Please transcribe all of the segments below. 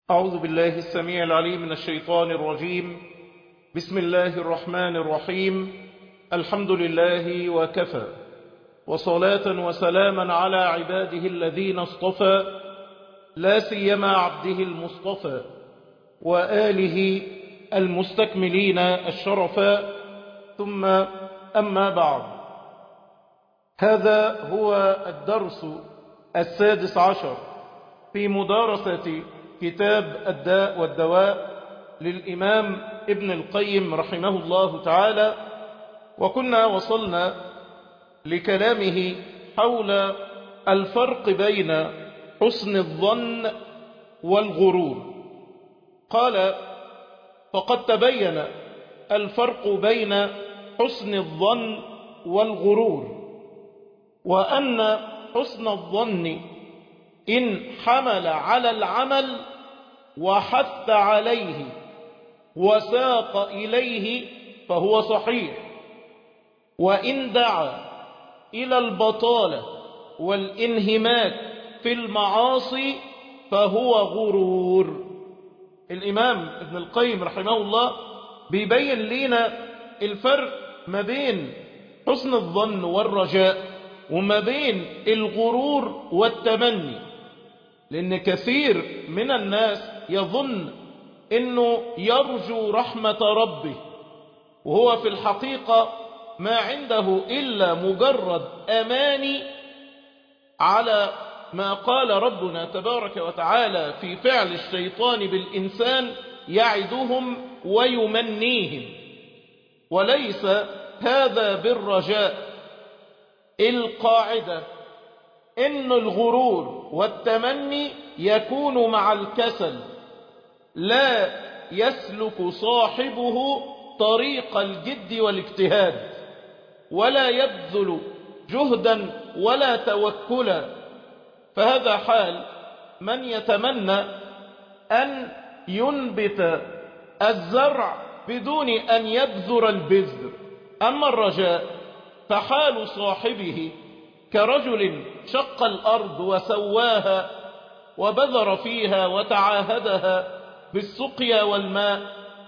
أعوذ بالله السميع العليم من الشيطان الرجيم بسم الله الرحمن الرحيم الحمد لله وكفى وصلاة وسلاما على عباده الذين اصطفى لا سيما عبده المصطفى وآله المستكملين الشرفا ثم أما بعد هذا هو الدرس السادس عشر في مدارسة كتاب الداء والدواء للإمام ابن القيم رحمه الله تعالى وكنا وصلنا لكلامه حول الفرق بين حسن الظن والغرور قال فقد تبين الفرق بين حسن الظن والغرور وأن حسن الظن إن حمل على العمل وحث عليه وساق إليه فهو صحيح وإن دعا إلى البطالة والانهماك في المعاصي فهو غرور الإمام ابن القيم رحمه الله بيبين لنا الفرق ما بين حسن الظن والرجاء وما بين الغرور والتمني لأن كثير من الناس يظن أنه يرجو رحمة ربه وهو في الحقيقة ما عنده إلا مجرد أماني على ما قال ربنا تبارك وتعالى في فعل الشيطان بالإنسان يعدهم ويمنيهم وليس هذا بالرجاء القاعدة إن الغرور والتمني يكون مع الكسل لا يسلك صاحبه طريق الجد والاجتهاد ولا يبذل جهدا ولا توكلا فهذا حال من يتمنى أن ينبت الزرع بدون أن يبذر البذر أما الرجاء فحال صاحبه كرجل شق الأرض وسواها وبذر فيها وتعاهدها بالسقيا والماء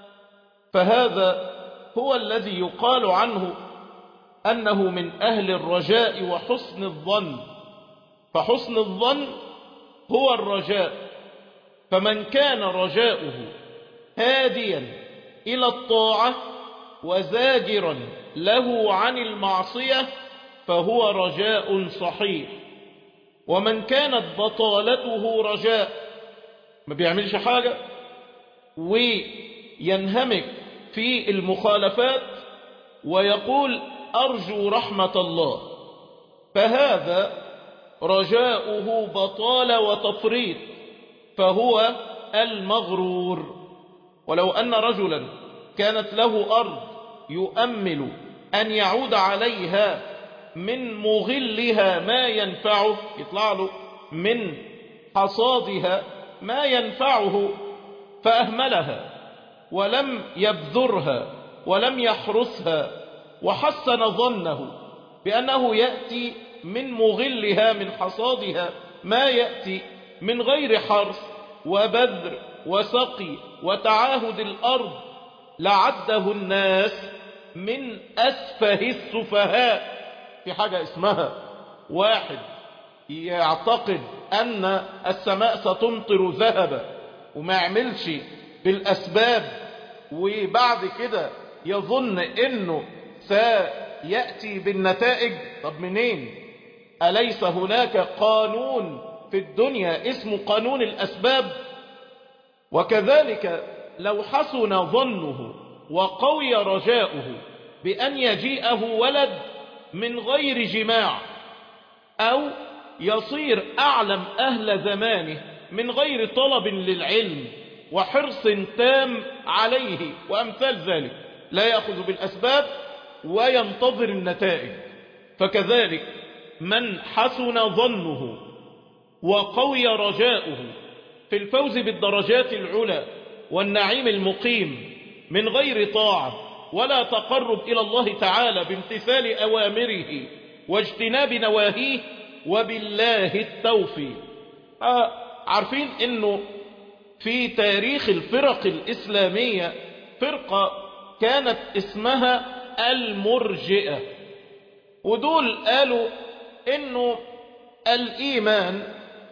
فهذا هو الذي يقال عنه أنه من أهل الرجاء وحسن الظن فحسن الظن هو الرجاء فمن كان رجاؤه هاديا إلى الطاعة وزاجرا له عن المعصية فهو رجاء صحيح ومن كانت بطالته رجاء ما بيعملش حاجة وينهمك في المخالفات ويقول أرجو رحمة الله فهذا رجاؤه بطال وتفريط فهو المغرور ولو أن رجلا كانت له أرض يؤمل أن يعود عليها من مغلها ما ينفعه يطلع له من حصادها ما ينفعه فأهملها ولم يبذرها ولم يحرسها وحسن ظنه بأنه يأتي من مغلها من حصادها ما يأتي من غير حرس وبذر وسقي وتعاهد الأرض لعده الناس من أسفه السفهاء في حاجة اسمها واحد يعتقد أن السماء ستمطر ذهبا وما يعملش بالأسباب وبعد كده يظن أنه سيأتي بالنتائج طب منين أليس هناك قانون في الدنيا اسمه قانون الأسباب وكذلك لو حسن ظنه وقوي رجاؤه بأن يجيئه ولد من غير جماع أو يصير أعلم أهل زمانه من غير طلب للعلم وحرص تام عليه وأمثال ذلك لا يأخذ بالأسباب وينتظر النتائج فكذلك من حسن ظنه وقوي رجاؤه في الفوز بالدرجات العلى والنعيم المقيم من غير طاعة ولا تقرب إلى الله تعالى بامتثال أوامره واجتناب نواهيه وبالله التوفيق عارفين انه في تاريخ الفرق الإسلامية فرقة كانت اسمها المرجئة ودول قالوا انه الايمان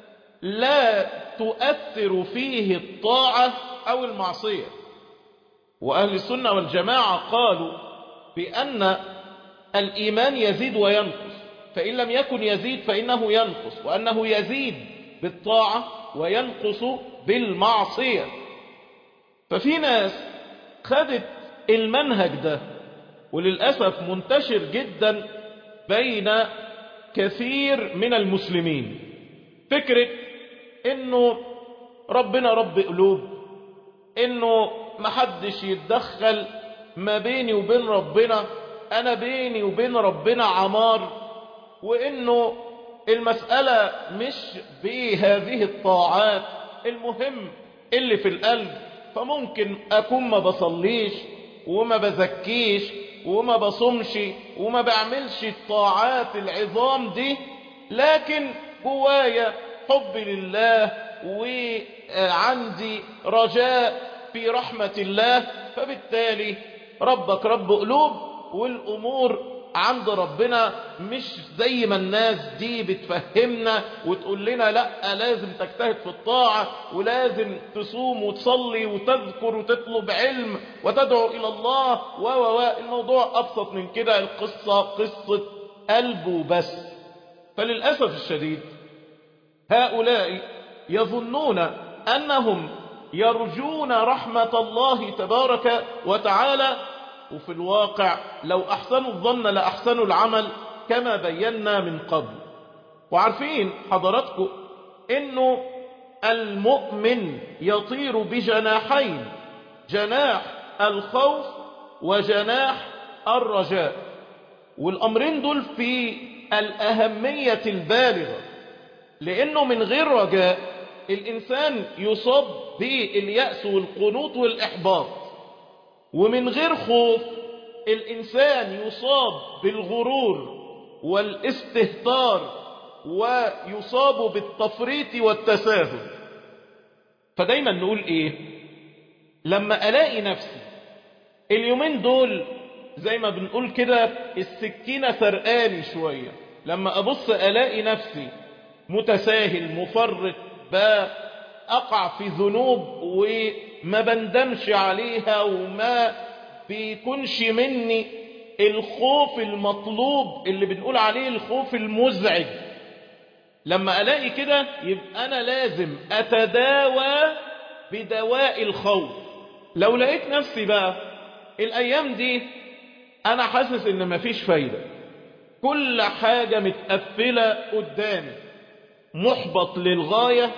لا تؤثر فيه الطاعة او المعصية واهل السنة والجماعة قالوا بان الايمان يزيد وينقص فان لم يكن يزيد فانه ينقص وانه يزيد بالطاعة وينقص بالمعصية ففي ناس خدت المنهج ده وللأسف منتشر جدا بين كثير من المسلمين فكرة انه ربنا رب قلوب انه محدش يتدخل ما بيني وبين ربنا انا بيني وبين ربنا عمار وانه المسألة مش بهذه الطاعات المهم اللي في القلب فممكن اكون ما بصليش وما بزكيش وما بصمش وما بعملش الطاعات العظام دي لكن جوايا حب لله وعندي رجاء في رحمة الله فبالتالي ربك رب قلوب والأمور عند ربنا مش زي ما الناس دي بتفهمنا وتقول لنا لا لازم تجتهد في الطاعة ولازم تصوم وتصلي وتذكر وتطلب علم وتدعو إلى الله و و الموضوع أبسط من كده القصة قصة قلب وبس فللأسف الشديد هؤلاء يظنون أنهم يرجون رحمة الله تبارك وتعالى وفي الواقع لو أحسنوا الظن لأحسنوا العمل كما بينا من قبل وعارفين حضراتكم انه المؤمن يطير بجناحين جناح الخوف وجناح الرجاء والأمرين دول في الأهمية البالغة لأنه من غير رجاء الإنسان يصاب باليأس والقنوط والإحباط ومن غير خوف الإنسان يصاب بالغرور والاستهتار ويصاب بالتفريط والتساهل فدايما نقول ايه لما الاقي نفسي اليومين دول زي ما بنقول كده السكينة سرقاني شوية لما ابص الاقي نفسي متساهل مفرط بأقع في ذنوب وما بندمش عليها وما بيكونش مني الخوف المطلوب اللي بنقول عليه الخوف المزعج لما الاقي كده يبقى انا لازم اتداوى بدواء الخوف لو لقيت نفسي بقى الايام دي انا حاسس ان مفيش فايدة كل حاجة متقفلة قدامي محبط للغاية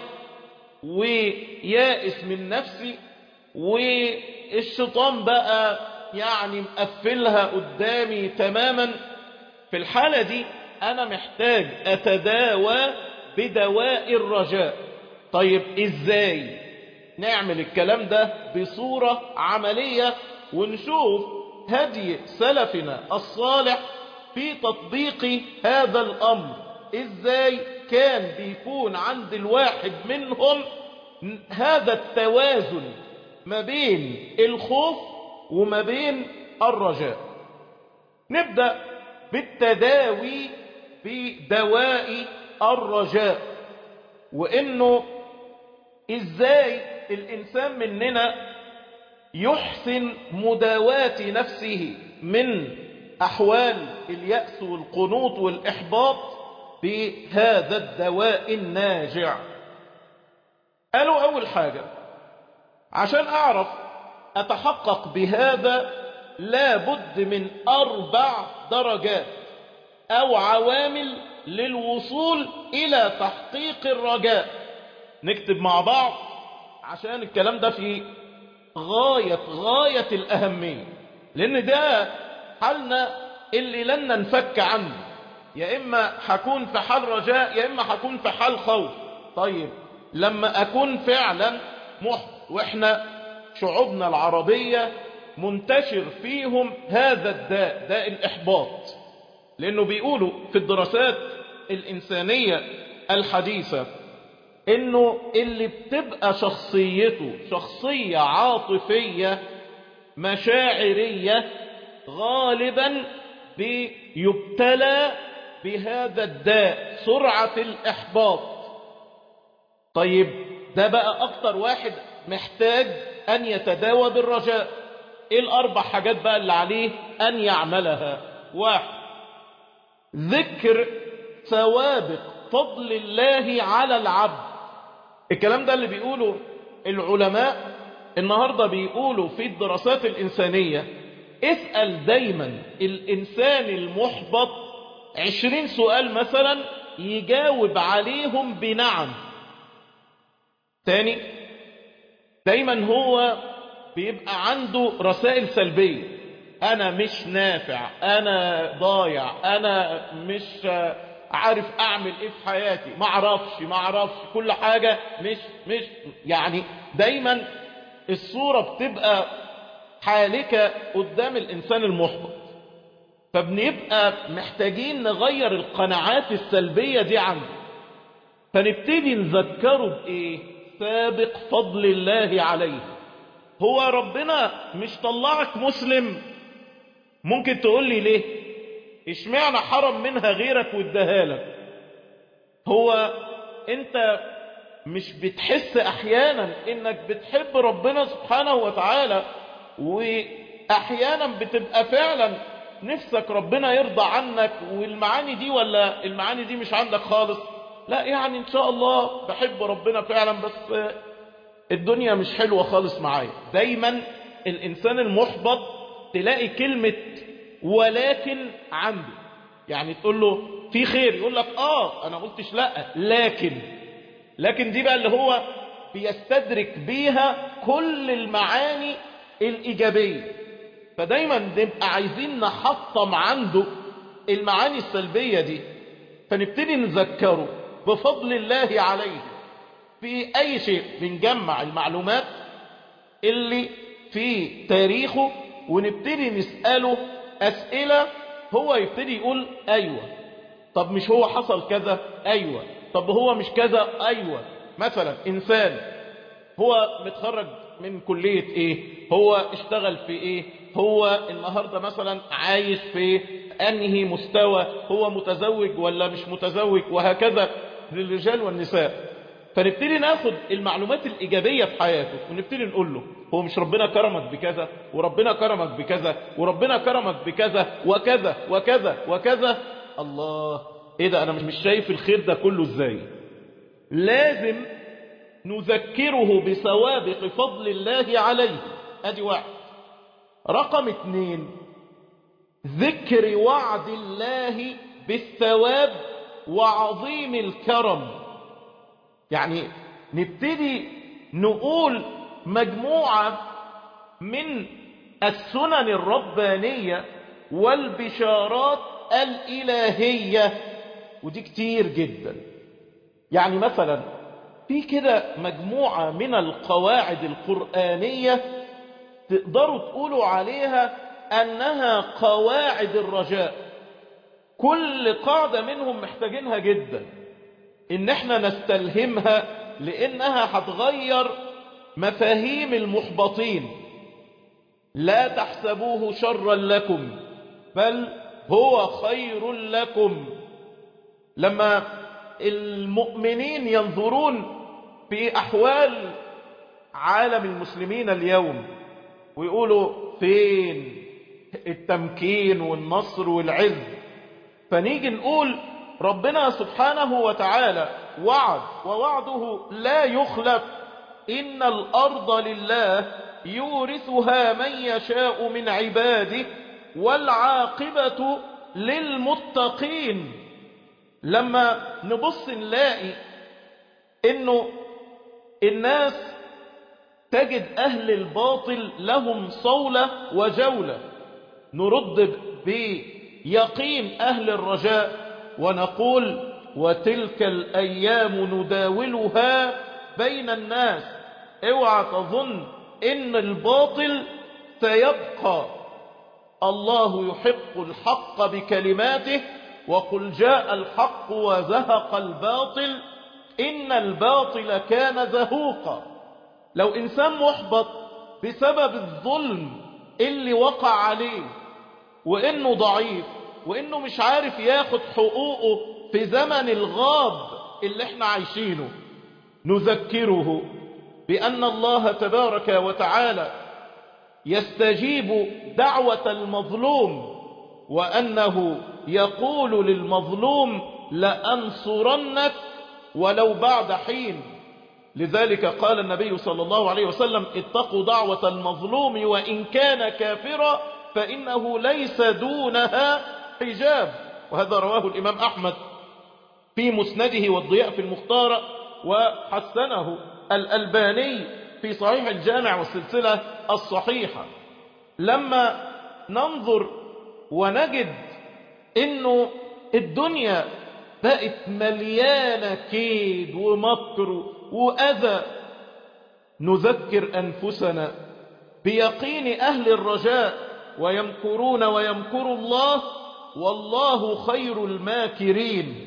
ويائس من نفسي والشيطان بقى يعني مقفلها قدامي تماما في الحالة دي أنا محتاج أتداوى بدواء الرجاء طيب إزاي نعمل الكلام ده بصورة عملية ونشوف هدي سلفنا الصالح في تطبيق هذا الأمر إزاي كان بيكون عند الواحد منهم هذا التوازن ما بين الخوف وما بين الرجاء نبدأ بالتداوي بدواء الرجاء وانه ازاي الانسان مننا يحسن مداواة نفسه من احوال اليأس والقنوط والاحباط بهذا الدواء الناجع قالوا اول حاجة عشان اعرف اتحقق بهذا لابد من اربع درجات او عوامل للوصول الى تحقيق الرجاء نكتب مع بعض عشان الكلام ده في غاية غاية الاهمية لان ده حالنا اللي لن ننفك عنه يا اما هكون في حال رجاء يا اما هكون في حال خوف طيب لما اكون فعلا محبط واحنا شعوبنا العربية منتشر فيهم هذا الداء داء الإحباط لأنه بيقولوا في الدراسات الإنسانية الحديثة انه اللي بتبقى شخصيته شخصية عاطفية مشاعرية غالبا بيبتلى بهذا الداء سرعة الإحباط طيب ده بقى أكتر واحد محتاج أن يتداوى بالرجاء إيه الأربع حاجات بقى اللي عليه أن يعملها واحد ذكر سوابق فضل الله على العبد الكلام ده اللي بيقوله العلماء النهاردة بيقولوا في الدراسات الإنسانية اسأل دايما الإنسان المحبط عشرين سؤال مثلا يجاوب عليهم بنعم تاني دايما هو بيبقى عنده رسائل سلبية أنا مش نافع أنا ضايع أنا مش عارف أعمل إيه في حياتي ما اعرفش ما اعرفش كل حاجة مش مش يعني دايما الصورة بتبقى حالكة قدام الإنسان المحبط فبنبقى محتاجين نغير القناعات السلبية دي عنده فنبتدي نذكره بإيه سابق فضل الله عليه هو ربنا مش طلعك مسلم ممكن تقول لي ليه اشمعنى حرم منها غيرك واداها لك هو انت مش بتحس احيانا انك بتحب ربنا سبحانه وتعالى واحيانا بتبقى فعلا نفسك ربنا يرضى عنك والمعاني دي ولا المعاني دي مش عندك خالص لا يعني ان شاء الله بحب ربنا فعلا بس الدنيا مش حلوة خالص معايا دايما الانسان المحبط تلاقي كلمة ولكن عنده يعني تقول له في خير يقول لك اه انا قلتش لا لكن لكن دي بقى اللي هو بيستدرك بيها كل المعاني الإيجابية فدايما نبقى عايزين نحطم عنده المعاني السلبية دي فنبتدي نذكره بفضل الله عليه في أي شيء بنجمع المعلومات اللي في تاريخه ونبتدي نسأله أسئلة هو يبتدي يقول أيوة طب مش هو حصل كذا أيوة طب هو مش كذا أيوة مثلا إنسان هو متخرج من كلية إيه هو اشتغل في إيه هو النهاردة مثلا عايش في أنهي مستوى هو متزوج ولا مش متزوج وهكذا للرجال والنساء فنبتدي ناخد المعلومات الإيجابية في حياته ونبتدي نقول له هو مش ربنا كرمك بكذا وربنا كرمك بكذا وربنا كرمك بكذا وكذا وكذا وكذا الله ايه ده انا مش شايف الخير ده كله ازاي لازم نذكره بسوابق فضل الله عليه ادي واحد رقم اتنين ذكر وعد الله بالثواب وعظيم الكرم يعني نبتدي نقول مجموعة من السنن الربانية والبشارات الإلهية ودي كتير جدا يعني مثلا في كده مجموعة من القواعد القرآنية تقدروا تقولوا عليها أنها قواعد الرجاء كل قاعدة منهم محتاجينها جدا إن احنا نستلهمها لأنها هتغير مفاهيم المحبطين لا تحسبوه شرا لكم بل هو خير لكم لما المؤمنين ينظرون في أحوال عالم المسلمين اليوم ويقولوا فين التمكين والنصر والعز فنيجي نقول ربنا سبحانه وتعالى وعد ووعده لا يخلف إن الأرض لله يورثها من يشاء من عباده والعاقبة للمتقين لما نبص نلاقي انه الناس تجد اهل الباطل لهم صولة وجولة نرد بيقين اهل الرجاء ونقول وتلك الايام نداولها بين الناس اوعى تظن ان الباطل سيبقى الله يحق الحق بكلماته وقل جاء الحق وزهق الباطل إن الباطل كان زهوقا لو إنسان محبط بسبب الظلم اللي وقع عليه وإنه ضعيف وإنه مش عارف ياخد حقوقه في زمن الغاب اللي احنا عايشينه نذكره بأن الله تبارك وتعالى يستجيب دعوة المظلوم وأنه يقول للمظلوم لأنصرنك ولو بعد حين لذلك قال النبي صلى الله عليه وسلم اتقوا دعوة المظلوم وإن كان كافرا فإنه ليس دونها حجاب وهذا رواه الإمام أحمد في مسنده والضياء في المختار وحسنه الألباني في صحيح الجامع والسلسلة الصحيحة لما ننظر ونجد انه الدنيا بقت مليانة كيد ومكر وأذى نذكر أنفسنا بيقين أهل الرجاء ويمكرون ويمكر الله والله خير الماكرين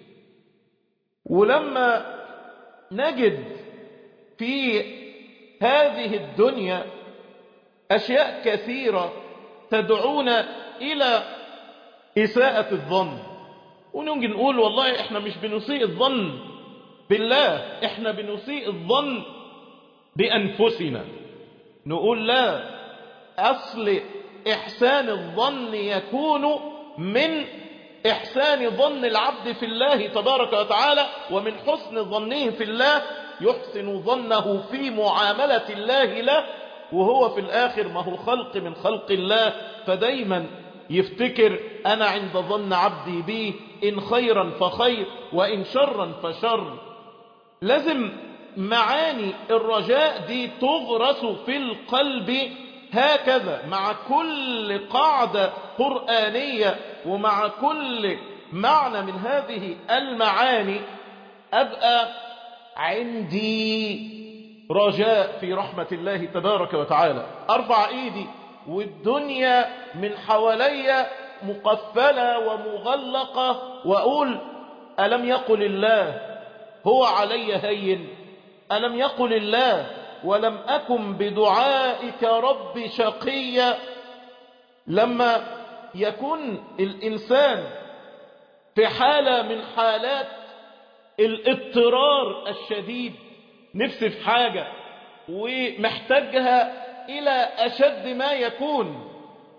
ولما نجد في هذه الدنيا أشياء كثيرة تدعونا إلى إساءة الظن ونجي نقول والله إحنا مش بنسيء الظن بالله إحنا بنسيء الظن بأنفسنا نقول لا أصل إحسان الظن يكون من إحسان ظن العبد في الله تبارك وتعالى ومن حسن ظنه في الله يحسن ظنه في معاملة الله له وهو في الآخر ما هو خلق من خلق الله فدايما يفتكر أنا عند ظن عبدي بي إن خيرا فخير وإن شرا فشر لازم معاني الرجاء دي تغرس في القلب هكذا مع كل قاعدة قرآنية ومع كل معنى من هذه المعاني أبقى عندي رجاء في رحمة الله تبارك وتعالى أرفع إيدي والدنيا من حوالي مقفلة ومغلقة وأقول ألم يقل الله هو علي هين ألم يقل الله ولم أكن بدعائك رب شقيا لما يكون الإنسان في حالة من حالات الاضطرار الشديد نفسي في حاجة ومحتاجها إلى أشد ما يكون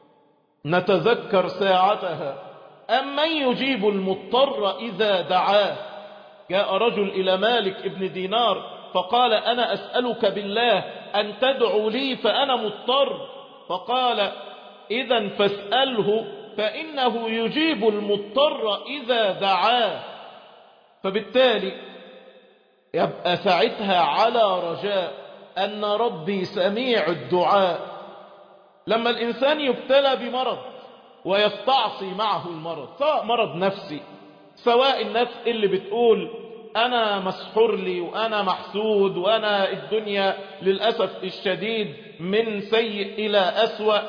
نتذكر ساعتها أم من يجيب المضطر إذا دعاه جاء رجل إلى مالك ابن دينار فقال أنا أسألك بالله أن تدعو لي فأنا مضطر فقال إذا فاسأله فإنه يجيب المضطر إذا دعاه فبالتالي يبقى ساعتها على رجاء أن ربي سميع الدعاء لما الإنسان يبتلى بمرض ويستعصي معه المرض سواء مرض نفسي سواء الناس اللي بتقول أنا مسحور لي وأنا محسود وأنا الدنيا للأسف الشديد من سيء إلى أسوأ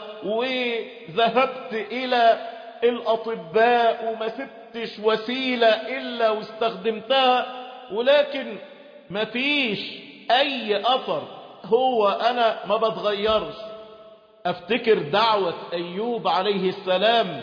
وذهبت إلى الأطباء وما سبتش وسيلة إلا واستخدمتها ولكن مفيش أي أثر هو أنا ما بتغيرش أفتكر دعوة أيوب عليه السلام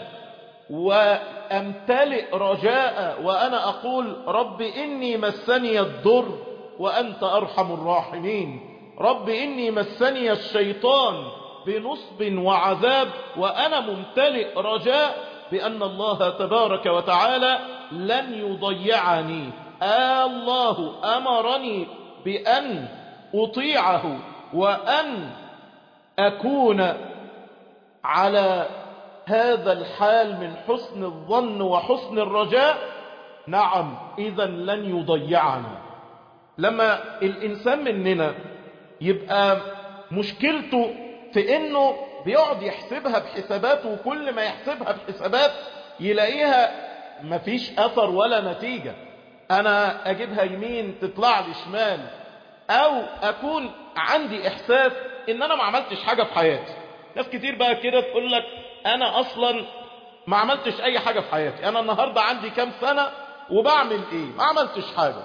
وأمتلئ رجاء وأنا أقول رب إني مسني الضر وأنت أرحم الراحمين رب إني مسني الشيطان بنصب وعذاب وأنا ممتلئ رجاء بأن الله تبارك وتعالى لن يضيعني آه الله أمرني بأن أطيعه وأن أكون على هذا الحال من حسن الظن وحسن الرجاء نعم إذا لن يضيعنا لما الإنسان مننا يبقى مشكلته في إنه بيقعد يحسبها بحسابات وكل ما يحسبها بحسابات يلاقيها مفيش أثر ولا نتيجة أنا أجيبها يمين تطلع لي شمال أو أكون عندي إحساس إن أنا ما عملتش حاجة في حياتي ناس كتير بقى كده تقول لك أنا أصلا ما عملتش أي حاجة في حياتي أنا النهاردة عندي كام سنة وبعمل إيه ما عملتش حاجة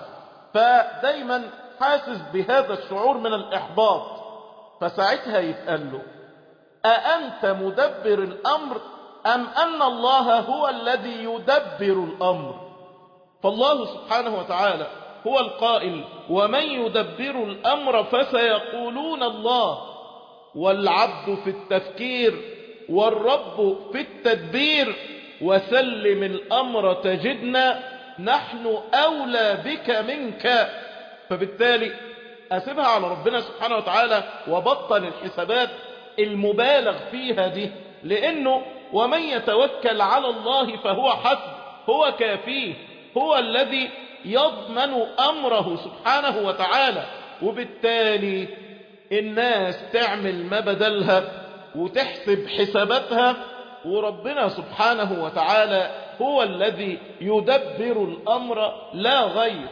فدايما حاسس بهذا الشعور من الإحباط فساعتها يتقال له أأنت مدبر الأمر أم أن الله هو الذي يدبر الأمر فالله سبحانه وتعالى هو القائل ومن يدبر الأمر فسيقولون الله والعبد في التفكير والرب في التدبير وسلم الأمر تجدنا نحن أولى بك منك فبالتالي أسيبها على ربنا سبحانه وتعالى وبطل الحسابات المبالغ فيها دي لأنه ومن يتوكل على الله فهو حسب هو كافيه هو الذي يضمن أمره سبحانه وتعالى وبالتالي الناس تعمل ما بدلها وتحسب حساباتها وربنا سبحانه وتعالى هو الذي يدبر الأمر لا غير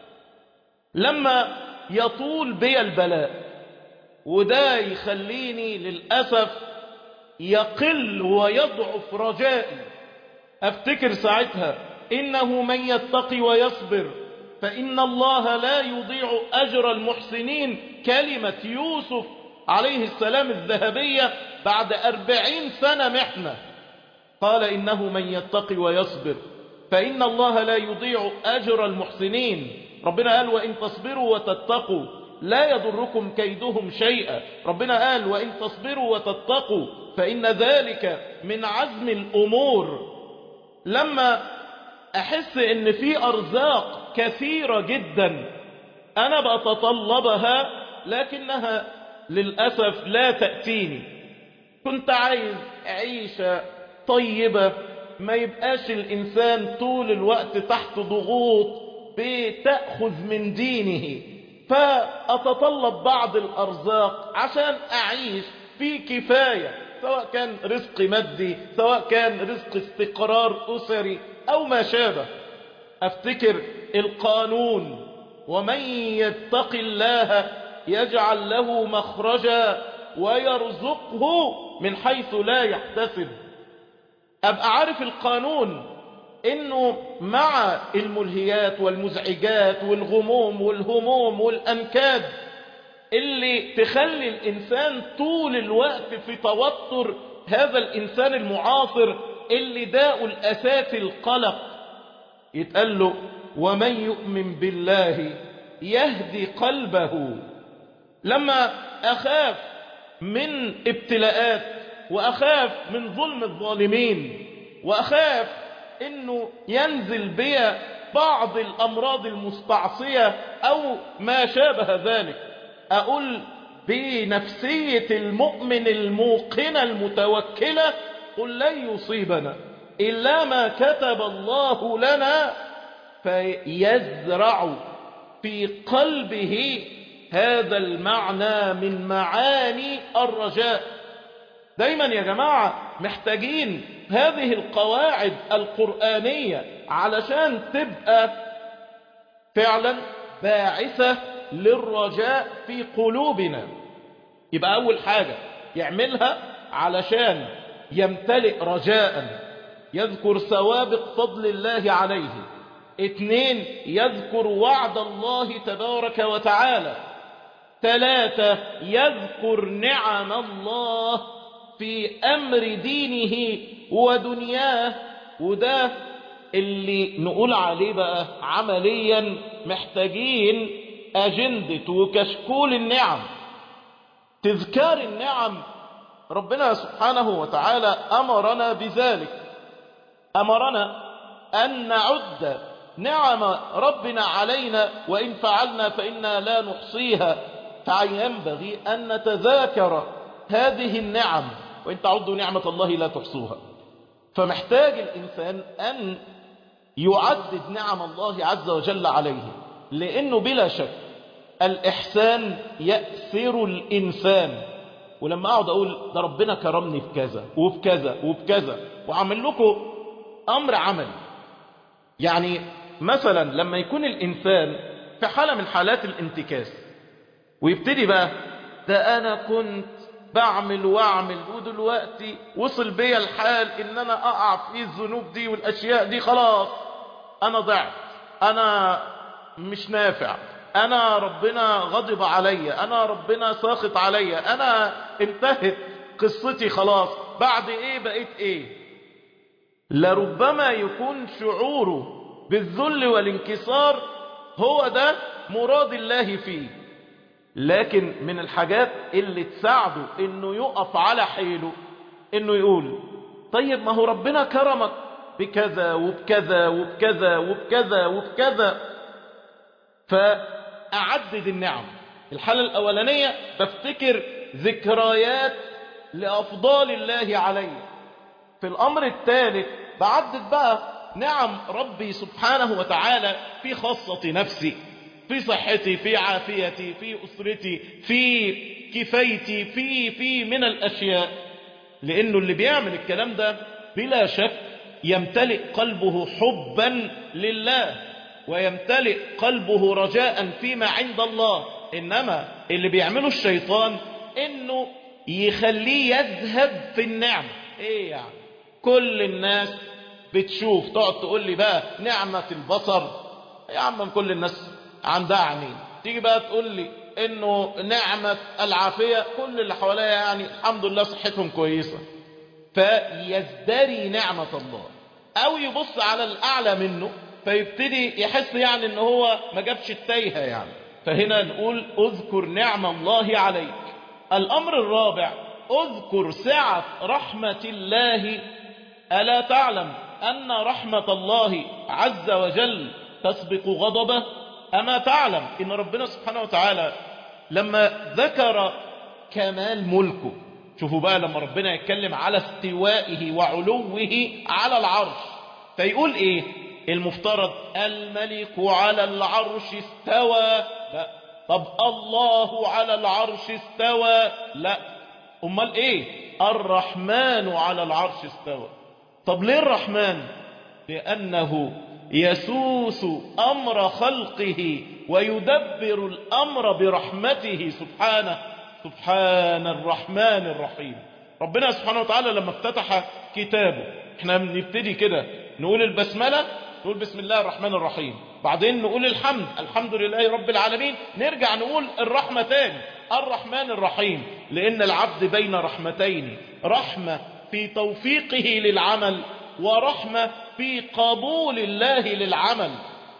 لما يطول بي البلاء وده يخليني للأسف يقل ويضعف رجائي أفتكر ساعتها إنه من يتقي ويصبر فإن الله لا يضيع أجر المحسنين كلمة يوسف عليه السلام الذهبية بعد أربعين سنة محنة قال إنه من يتقي ويصبر فإن الله لا يضيع أجر المحسنين ربنا قال وإن تصبروا وتتقوا لا يضركم كيدهم شيئا ربنا قال وإن تصبروا وتتقوا فإن ذلك من عزم الأمور لما أحس إن في أرزاق كثيرة جدا أنا بتطلبها لكنها للأسف لا تأتيني كنت عايز عيشة طيبة ما يبقاش الإنسان طول الوقت تحت ضغوط بتأخذ من دينه فأتطلب بعض الأرزاق عشان أعيش في كفاية سواء كان رزق مادي سواء كان رزق استقرار أسري أو ما شابه أفتكر القانون ومن يتق الله يجعل له مخرجا ويرزقه من حيث لا يحتسب أبقى عارف القانون انه مع الملهيات والمزعجات والغموم والهموم والانكاد اللي تخلي الانسان طول الوقت في توتر هذا الانسان المعاصر اللي داء الاساس القلق يتقال له ومن يؤمن بالله يهدي قلبه لما اخاف من ابتلاءات واخاف من ظلم الظالمين واخاف انه ينزل بي بعض الامراض المستعصية او ما شابه ذلك اقول بنفسية المؤمن الموقنة المتوكلة قل لن يصيبنا الا ما كتب الله لنا فيزرع في قلبه هذا المعنى من معاني الرجاء دايما يا جماعة محتاجين هذه القواعد القرآنية علشان تبقى فعلا باعثة للرجاء في قلوبنا يبقى أول حاجة يعملها علشان يمتلئ رجاء يذكر سوابق فضل الله عليه اثنين يذكر وعد الله تبارك وتعالى ثلاثة يذكر نعم الله في أمر دينه ودنياه وده اللي نقول عليه بقى عمليا محتاجين أجندة وكشكول النعم تذكار النعم ربنا سبحانه وتعالى أمرنا بذلك أمرنا أن نعد نعم ربنا علينا وإن فعلنا فإنا لا نحصيها فينبغي أن نتذاكر هذه النعم وإن تعدوا نعمة الله لا تحصوها فمحتاج الإنسان أن يعدد نعم الله عز وجل عليه لأنه بلا شك الإحسان يأثر الإنسان ولما أقعد أقول ده ربنا كرمني في كذا وفي كذا وفي كذا وعمل لكم أمر عملي يعني مثلا لما يكون الإنسان في حالة من حالات الانتكاس ويبتدي بقى ده أنا كنت بعمل واعمل ودلوقتي وصل بيا الحال ان انا اقع في الذنوب دي والاشياء دي خلاص انا ضعت انا مش نافع انا ربنا غضب علي انا ربنا ساخط علي انا انتهت قصتي خلاص بعد ايه بقيت ايه لربما يكون شعوره بالذل والانكسار هو ده مراد الله فيه لكن من الحاجات اللي تساعده انه يقف على حيله انه يقول طيب ما هو ربنا كرمك بكذا وبكذا وبكذا وبكذا وبكذا فأعدد النعم الحالة الأولانية بفتكر ذكريات لأفضال الله علي في الأمر الثالث بعدد بقى نعم ربي سبحانه وتعالى في خاصة نفسي في صحتي في عافيتي في أسرتي في كفايتي في في من الأشياء لأنه اللي بيعمل الكلام ده بلا شك يمتلئ قلبه حبا لله ويمتلئ قلبه رجاء فيما عند الله إنما اللي بيعمله الشيطان إنه يخليه يذهب في النعمة إيه يعني كل الناس بتشوف تقعد تقول لي بقى نعمة البصر يا عم كل الناس عندها عينين تيجي بقى تقول لي انه نعمة العافية كل اللي حواليا يعني الحمد لله صحتهم كويسة فيزدري نعمة الله او يبص على الاعلى منه فيبتدي يحس يعني ان هو ما جابش التايهة يعني فهنا نقول اذكر نعم الله عليك الامر الرابع اذكر سعة رحمة الله ألا تعلم أن رحمة الله عز وجل تسبق غضبه أما تعلم إن ربنا سبحانه وتعالى لما ذكر كمال ملكه شوفوا بقى لما ربنا يتكلم على استوائه وعلوه على العرش فيقول إيه المفترض الملك على العرش استوى لا طب الله على العرش استوى لا أمال إيه الرحمن على العرش استوى طب ليه الرحمن لأنه يسوس أمر خلقه ويدبر الأمر برحمته سبحانه سبحان الرحمن الرحيم ربنا سبحانه وتعالى لما افتتح كتابه احنا بنبتدي كده نقول البسملة نقول بسم الله الرحمن الرحيم بعدين نقول الحمد الحمد لله رب العالمين نرجع نقول الرحمة تاني الرحمن الرحيم لأن العبد بين رحمتين رحمة في توفيقه للعمل ورحمة في قبول الله للعمل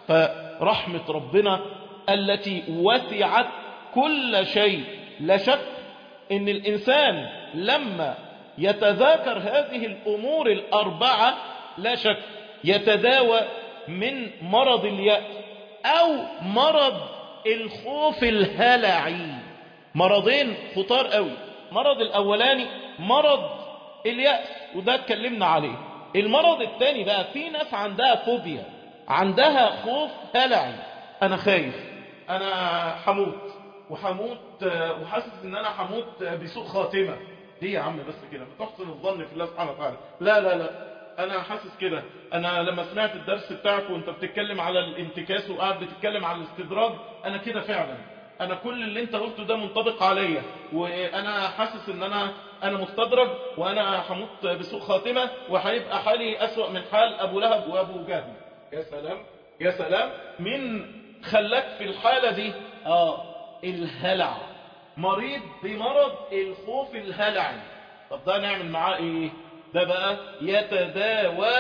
فرحمة ربنا التي وسعت كل شيء لا شك ان الانسان لما يتذاكر هذه الامور الاربعة لا شك يتداوى من مرض اليأس او مرض الخوف الهلعي مرضين خطار قوي مرض الاولاني مرض اليأس وده اتكلمنا عليه المرض الثاني بقى في ناس عندها فوبيا عندها خوف هلعي انا خايف انا هموت وهموت وحاسس ان انا هموت بسوء خاتمه ليه يا عم بس كده بتحسن الظن في الله سبحانه وتعالى لا لا لا انا حاسس كده انا لما سمعت الدرس بتاعك وانت بتتكلم على الانتكاس وقاعد بتتكلم على الاستدراج انا كده فعلا انا كل اللي انت قلته ده منطبق عليا وانا حاسس ان انا انا مستدرج وانا هموت بسوء خاتمة وهيبقى حالي اسوأ من حال ابو لهب وابو جهل يا سلام يا سلام من خلاك في الحالة دي اه الهلع مريض بمرض الخوف الهلعي طب ده نعمل معاه ايه ده بقى يتداوى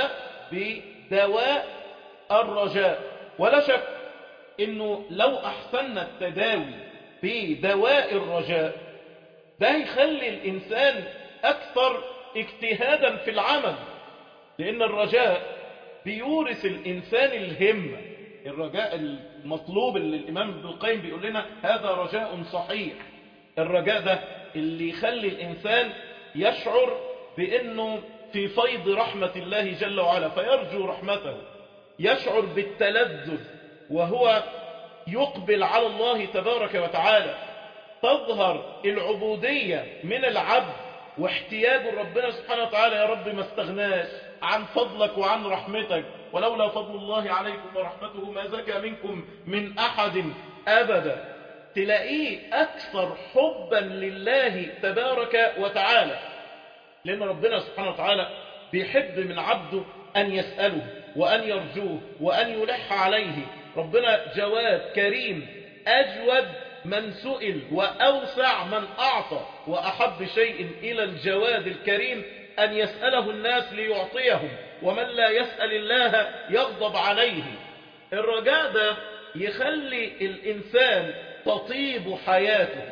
بدواء الرجاء ولا شك انه لو احسننا التداوي بدواء الرجاء ده يخلي الانسان اكثر اجتهادا في العمل لان الرجاء بيورث الانسان الهمة الرجاء المطلوب اللي الامام ابن القيم بيقول لنا هذا رجاء صحيح الرجاء ده اللي يخلي الانسان يشعر بانه في فيض رحمة الله جل وعلا فيرجو رحمته يشعر بالتلذذ وهو يقبل على الله تبارك وتعالى تظهر العبودية من العبد واحتياج ربنا سبحانه وتعالى يا رب ما استغناش عن فضلك وعن رحمتك ولولا فضل الله عليكم ورحمته ما زكى منكم من أحد أبدا تلاقيه أكثر حبا لله تبارك وتعالى لأن ربنا سبحانه وتعالى بيحب من عبده أن يسأله وأن يرجوه وأن يلح عليه ربنا جواد كريم أجود من سئل وأوسع من أعطى وأحب شيء إلى الجواد الكريم أن يسأله الناس ليعطيهم ومن لا يسأل الله يغضب عليه الرجاء ده يخلي الإنسان تطيب حياته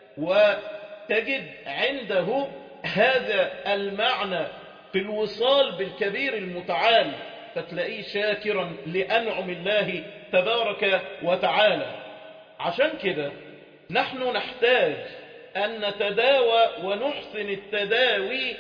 وتجد عنده هذا المعنى في الوصال بالكبير المتعال فتلاقيه شاكرا لأنعم الله تبارك وتعالى عشان كده نحن نحتاج أن نتداوى ونحسن التداوي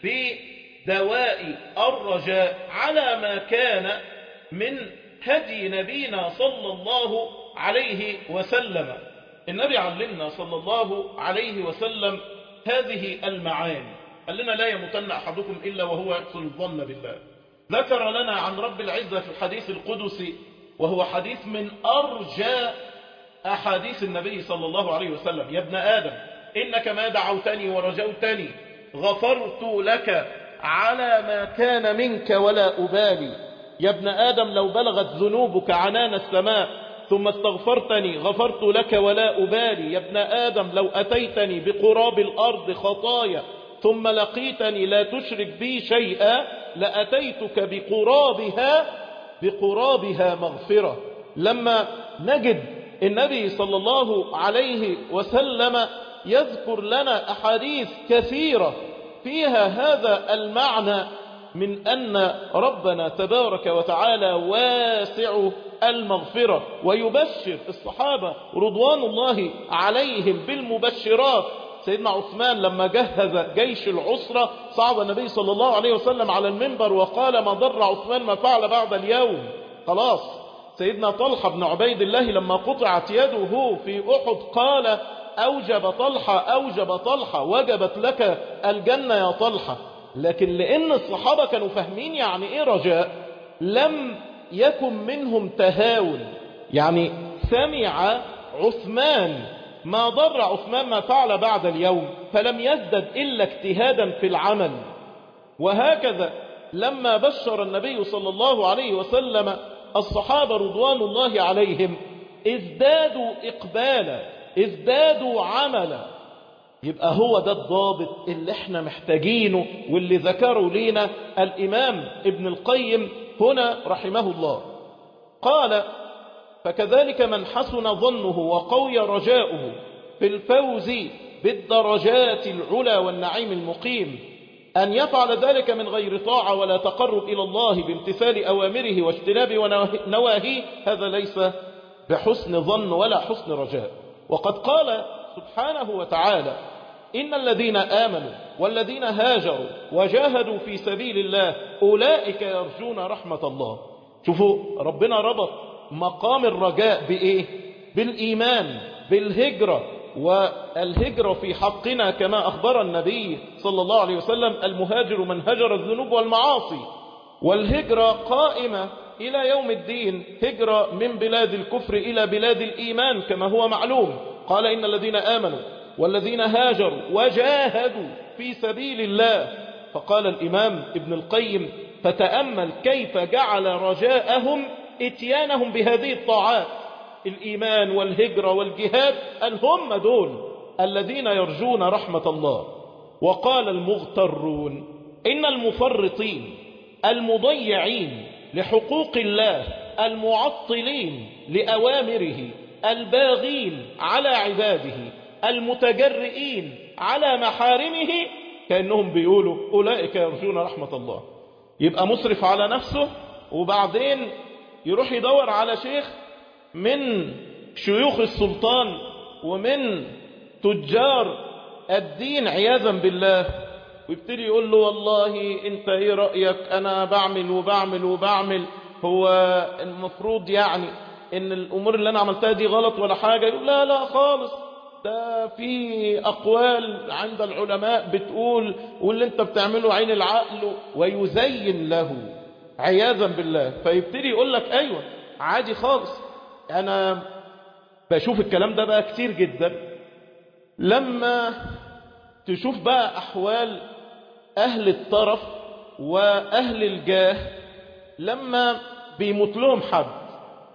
بدواء الرجاء على ما كان من هدي نبينا صلى الله عليه وسلم النبي علمنا صلى الله عليه وسلم هذه المعاني قال لنا لا يمتن أحدكم إلا وهو يحسن الظن بالله ذكر لنا عن رب العزة في الحديث القدسي وهو حديث من أرجى أحاديث النبي صلى الله عليه وسلم يا ابن آدم إنك ما دعوتني ورجوتني غفرت لك على ما كان منك ولا أبالي يا ابن آدم لو بلغت ذنوبك عنان السماء ثم استغفرتني غفرت لك ولا أبالي يا ابن آدم لو أتيتني بقراب الأرض خطايا ثم لقيتني لا تشرك بي شيئا لأتيتك بقرابها بقرابها مغفرة لما نجد النبي صلى الله عليه وسلم يذكر لنا أحاديث كثيرة فيها هذا المعنى من أن ربنا تبارك وتعالى واسع المغفرة ويبشر الصحابة رضوان الله عليهم بالمبشرات سيدنا عثمان لما جهز جيش العسرة صعد النبي صلى الله عليه وسلم على المنبر وقال ما ضر عثمان ما فعل بعد اليوم خلاص سيدنا طلحة بن عبيد الله لما قطعت يده في أحد قال أوجب طلحة أوجب طلحة وجبت لك الجنة يا طلحة لكن لأن الصحابة كانوا فاهمين يعني إيه رجاء لم يكن منهم تهاون يعني سمع عثمان ما ضر عثمان ما فعل بعد اليوم فلم يزدد إلا اجتهادا في العمل وهكذا لما بشر النبي صلى الله عليه وسلم الصحابة رضوان الله عليهم ازدادوا إقبالا ازدادوا عملا يبقى هو ده الضابط اللي احنا محتاجينه واللي ذكروا لينا الإمام ابن القيم هنا رحمه الله قال فكذلك من حسن ظنه وقوي رجاؤه في الفوز بالدرجات العلى والنعيم المقيم أن يفعل ذلك من غير طاعة ولا تقرب إلى الله بامتثال أوامره واجتناب نواهيه هذا ليس بحسن ظن ولا حسن رجاء وقد قال سبحانه وتعالى إن الذين آمنوا والذين هاجروا وجاهدوا في سبيل الله أولئك يرجون رحمة الله شوفوا ربنا ربط مقام الرجاء بإيه بالإيمان بالهجرة والهجرة في حقنا كما أخبر النبي صلى الله عليه وسلم المهاجر من هجر الذنوب والمعاصي والهجرة قائمة إلى يوم الدين هجرة من بلاد الكفر إلى بلاد الإيمان كما هو معلوم قال إن الذين آمنوا والذين هاجروا وجاهدوا في سبيل الله فقال الإمام ابن القيم فتأمل كيف جعل رجاءهم اتيانهم بهذه الطاعات الإيمان والهجرة والجهاد هم دول الذين يرجون رحمة الله وقال المغترون إن المفرطين المضيعين لحقوق الله المعطلين لأوامره الباغين على عباده المتجرئين على محارمه كأنهم بيقولوا أولئك يرجون رحمة الله يبقى مسرف على نفسه وبعدين يروح يدور على شيخ من شيوخ السلطان ومن تجار الدين عياذا بالله ويبتدي يقول له والله انت ايه رأيك انا بعمل وبعمل وبعمل هو المفروض يعني ان الامور اللي انا عملتها دي غلط ولا حاجة يقول لا لا خالص ده في اقوال عند العلماء بتقول واللي انت بتعمله عين العقل ويزين له عياذا بالله فيبتدي يقول لك ايوه عادي خالص انا بشوف الكلام ده بقى كتير جدا لما تشوف بقى احوال اهل الطرف واهل الجاه لما بيموت لهم حد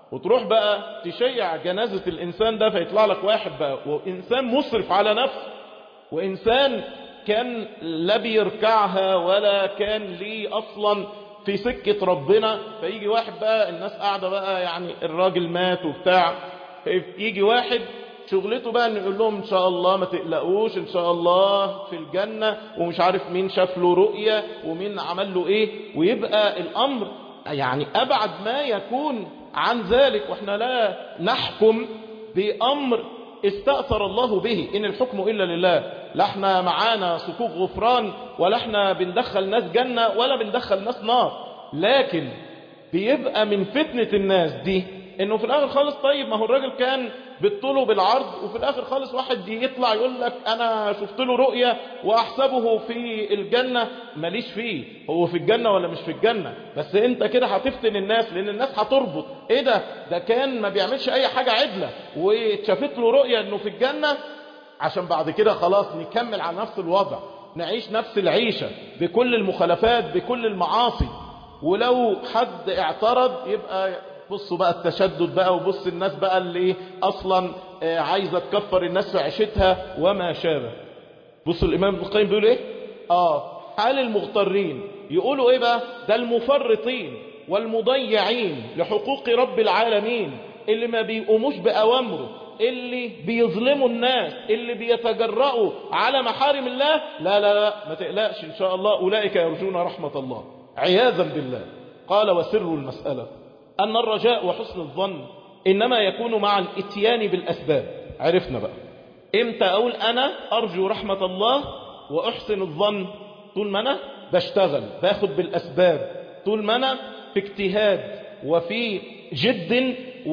وتروح بقى تشيع جنازة الإنسان ده فيطلع لك واحد بقى وإنسان مسرف على نفسه وإنسان كان لا بيركعها ولا كان ليه أصلا في سكة ربنا فيجي واحد بقى الناس قاعدة بقى يعني الراجل مات وبتاع يجي واحد شغلته بقى ان يقول لهم ان شاء الله ما تقلقوش ان شاء الله في الجنة ومش عارف مين شاف له رؤية ومين عمل له ايه ويبقى الامر يعني ابعد ما يكون عن ذلك واحنا لا نحكم بامر استأثر الله به ان الحكم الا لله لا احنا معانا صكوك غفران ولا احنا بندخل ناس جنة ولا بندخل ناس نار لكن بيبقى من فتنة الناس دي انه في الاخر خالص طيب ما هو الراجل كان بالطول وبالعرض وفي الاخر خالص واحد يطلع يقول لك انا شفت له رؤية واحسبه في الجنة ماليش فيه هو في الجنة ولا مش في الجنة بس انت كده هتفتن الناس لان الناس هتربط ايه ده ده كان ما بيعملش اي حاجة عدلة واتشافت له رؤية انه في الجنة عشان بعد كده خلاص نكمل على نفس الوضع نعيش نفس العيشة بكل المخالفات بكل المعاصي ولو حد اعترض يبقى بصوا بقى التشدد بقى وبص الناس بقى اللي اصلا عايزة تكفر الناس في عيشتها وما شابه بصوا الامام ابن القيم بيقول ايه اه حال المغترين يقولوا ايه بقى ده المفرطين والمضيعين لحقوق رب العالمين اللي ما بيقوموش بأوامره اللي بيظلموا الناس اللي بيتجرؤوا على محارم الله لا لا لا ما تقلقش ان شاء الله اولئك يرجون رحمة الله عياذا بالله قال وسر المسألة أن الرجاء وحسن الظن إنما يكون مع الاتيان بالأسباب عرفنا بقى إمتى أقول أنا أرجو رحمة الله وأحسن الظن طول ما أنا بشتغل باخد بالأسباب طول ما أنا في اجتهاد وفي جد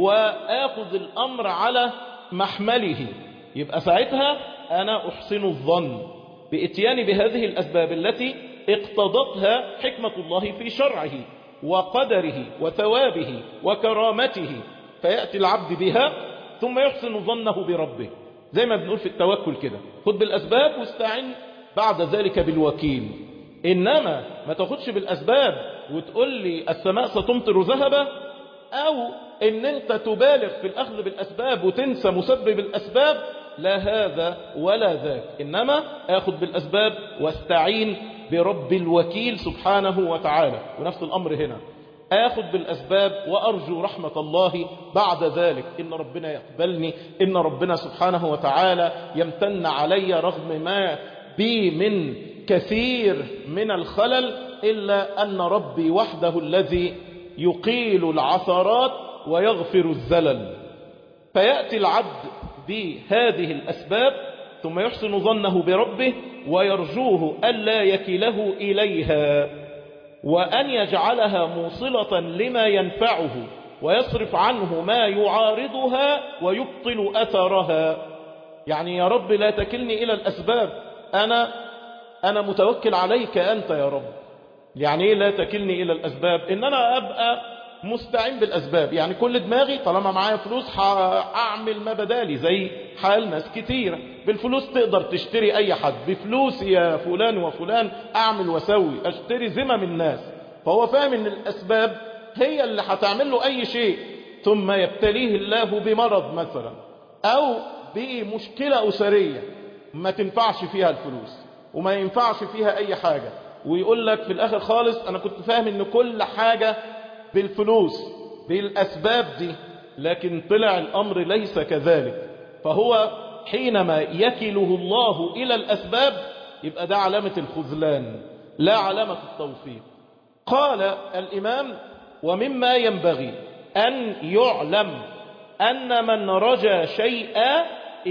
وآخذ الأمر على محمله يبقى ساعتها أنا أحسن الظن بإتيان بهذه الأسباب التي اقتضتها حكمة الله في شرعه وقدره وثوابه وكرامته فيأتي العبد بها ثم يحسن ظنه بربه زي ما بنقول في التوكل كده خد بالأسباب واستعن بعد ذلك بالوكيل إنما ما تاخدش بالأسباب وتقول لي السماء ستمطر ذهبا أو إن أنت تبالغ في الأخذ بالأسباب وتنسى مسبب الأسباب لا هذا ولا ذاك إنما أخذ بالأسباب واستعين برب الوكيل سبحانه وتعالى ونفس الأمر هنا آخذ بالأسباب وأرجو رحمة الله بعد ذلك إن ربنا يقبلني إن ربنا سبحانه وتعالى يمتن علي رغم ما بي من كثير من الخلل إلا أن ربي وحده الذي يقيل العثرات ويغفر الزلل فيأتي العبد بهذه الأسباب ثم يحسن ظنه بربه ويرجوه ألا يكله إليها وأن يجعلها موصلة لما ينفعه ويصرف عنه ما يعارضها ويبطل أثرها يعني يا رب لا تكلني إلى الأسباب أنا أنا متوكل عليك أنت يا رب يعني إيه لا تكلني إلى الأسباب إن أنا أبقى مستعين بالأسباب يعني كل دماغي طالما معايا فلوس هأعمل ما بدالي زي حال ناس كتيرة بالفلوس تقدر تشتري أي حد بفلوس يا فلان وفلان أعمل وسوي أشتري زمم الناس فهو فاهم إن الأسباب هي اللي هتعمل له أي شيء ثم يبتليه الله بمرض مثلا أو بمشكلة أسرية ما تنفعش فيها الفلوس وما ينفعش فيها أي حاجة ويقول لك في الآخر خالص أنا كنت فاهم إن كل حاجة بالفلوس بالأسباب دي لكن طلع الأمر ليس كذلك فهو حينما يكله الله إلى الأسباب يبقى ده علامة الخذلان لا علامة التوفيق قال الإمام ومما ينبغي أن يعلم أن من رجى شيئا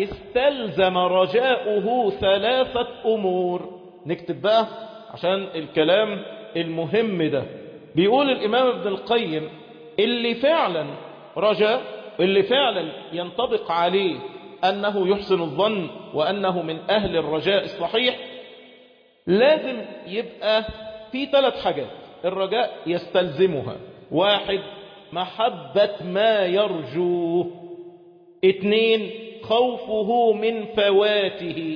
استلزم رجاؤه ثلاثة أمور نكتب بقى عشان الكلام المهم ده بيقول الإمام ابن القيم اللي فعلا رجاء اللي فعلا ينطبق عليه أنه يحسن الظن وأنه من أهل الرجاء الصحيح لازم يبقى في ثلاث حاجات الرجاء يستلزمها واحد محبة ما يرجوه اثنين خوفه من فواته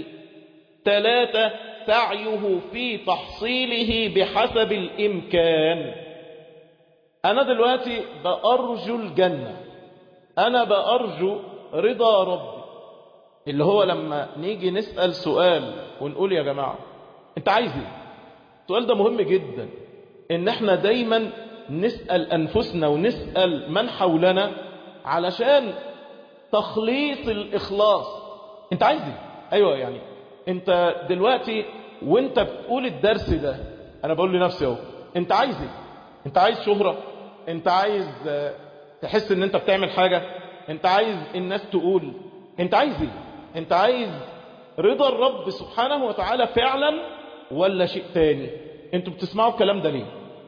ثلاثة سعيه في تحصيله بحسب الإمكان أنا دلوقتي بأرجو الجنة أنا بأرجو رضا ربي اللي هو لما نيجي نسأل سؤال ونقول يا جماعة انت عايز ايه السؤال ده مهم جدا ان احنا دايما نسأل أنفسنا ونسأل من حولنا علشان تخليص الإخلاص انت عايز ايه ايوه يعني انت دلوقتي وانت بتقول الدرس ده انا بقول لنفسي اهو انت عايز ايه انت عايز شهرة انت عايز تحس ان انت بتعمل حاجة انت عايز الناس تقول انت عايز ايه انت عايز رضا الرب سبحانه وتعالى فعلا ولا شيء تاني انتوا بتسمعوا الكلام ده ليه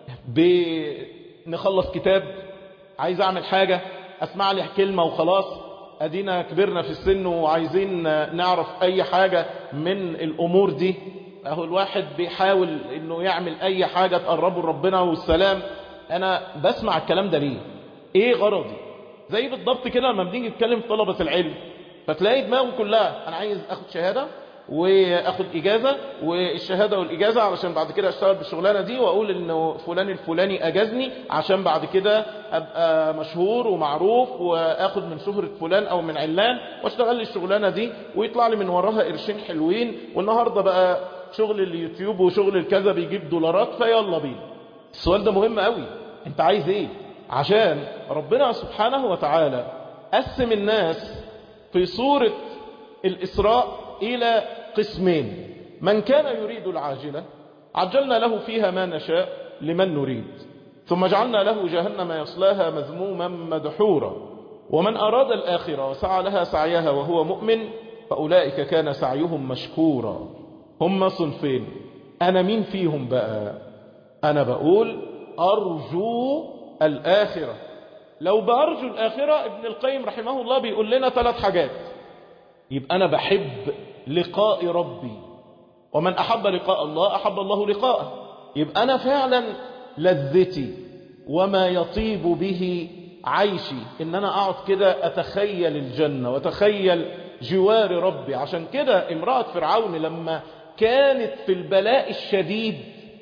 بنخلص كتاب عايز اعمل حاجة اسمع لي كلمة وخلاص ادينا كبرنا في السن وعايزين نعرف اي حاجة من الامور دي اهو الواحد بيحاول انه يعمل اي حاجة تقربه لربنا والسلام انا بسمع الكلام ده ليه ايه غرضي زي بالضبط كده لما بنيجي نتكلم في طلبة العلم فتلاقي دماغه كلها انا عايز اخد شهادة واخد اجازة والشهادة والاجازة علشان بعد كده اشتغل بالشغلانة دي واقول انه فلان الفلاني اجازني عشان بعد كده ابقى مشهور ومعروف واخد من شهرة فلان او من علان واشتغل لي الشغلانة دي ويطلع لي من وراها قرشين حلوين والنهاردة بقى شغل اليوتيوب وشغل الكذا بيجيب دولارات فيلا بينا السؤال ده مهم قوي انت عايز ايه عشان ربنا سبحانه وتعالى قسم الناس في صورة الإسراء إلى قسمين من كان يريد العاجلة عجلنا له فيها ما نشاء لمن نريد ثم جعلنا له جهنم يصلاها مذموما مدحورا ومن أراد الآخرة وسعى لها سعيها وهو مؤمن فأولئك كان سعيهم مشكورا هم صنفين أنا مين فيهم بقى أنا بقول أرجو الآخرة لو بأرجو الآخرة ابن القيم رحمه الله بيقول لنا ثلاث حاجات يبقى أنا بحب لقاء ربي ومن أحب لقاء الله أحب الله لقاءه يبقى أنا فعلا لذتي وما يطيب به عيشي إن أنا أقعد كده أتخيل الجنة وأتخيل جوار ربي عشان كده امرأة فرعون لما كانت في البلاء الشديد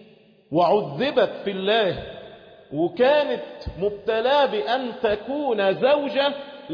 وعذبت في الله وكانت مبتلاه بأن تكون زوجة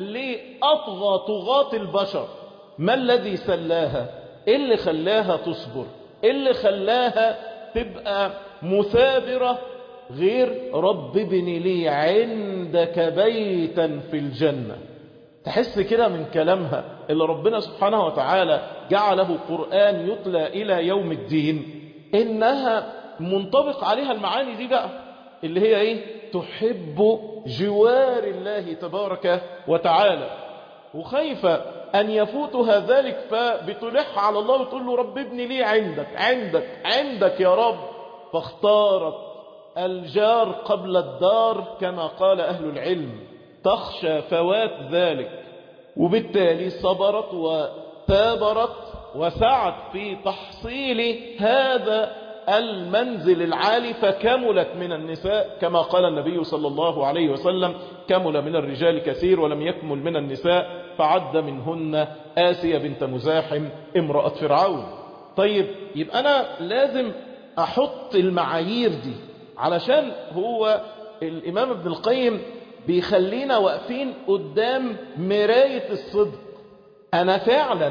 لأطغى طغاة البشر ما الذي سلاها إيه اللي خلاها تصبر إيه اللي خلاها تبقى مثابرة غير رب ابن لي عندك بيتا في الجنة تحس كده من كلامها اللي ربنا سبحانه وتعالى جعله قرآن يتلى إلى يوم الدين إنها منطبق عليها المعاني دي بقى اللي هي إيه تحب جوار الله تبارك وتعالى وخايفة أن يفوتها ذلك فبتلح على الله وتقول له رب ابني لي عندك عندك عندك يا رب فاختارت الجار قبل الدار كما قال أهل العلم تخشى فوات ذلك وبالتالي صبرت وثابرت وسعت في تحصيل هذا المنزل العالي فكملت من النساء كما قال النبي صلى الله عليه وسلم كمل من الرجال كثير ولم يكمل من النساء فعد منهن آسية بنت مزاحم امرأة فرعون طيب يبقى أنا لازم أحط المعايير دي علشان هو الإمام ابن القيم بيخلينا واقفين قدام مراية الصدق أنا فعلا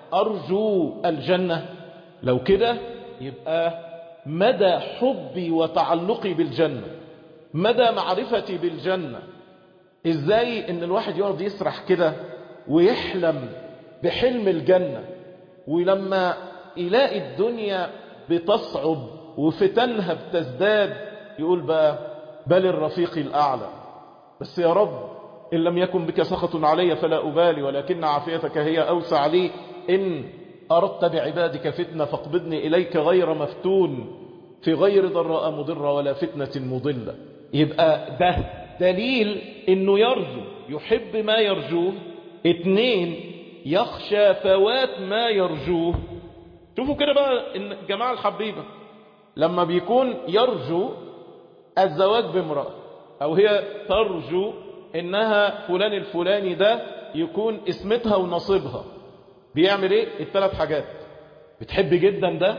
أرجو الجنة لو كده يبقى مدى حبي وتعلقي بالجنة مدى معرفتي بالجنة ازاي ان الواحد يقعد يسرح كده ويحلم بحلم الجنة ولما يلاقي الدنيا بتصعب وفتنها بتزداد يقول بقى بل الرفيق الأعلى بس يا رب إن لم يكن بك سخط علي فلا أبالي ولكن عافيتك هي أوسع لي إن أردت بعبادك فتنة فاقبضني إليك غير مفتون في غير ضراء مضرة ولا فتنة مضلة يبقى ده دليل انه يرجو يحب ما يرجوه اتنين يخشى فوات ما يرجوه شوفوا كده بقى الجماعة الحبيبة لما بيكون يرجو الزواج بامرأة او هي ترجو انها فلان الفلاني ده يكون اسمتها ونصيبها بيعمل ايه الثلاث حاجات بتحب جدا ده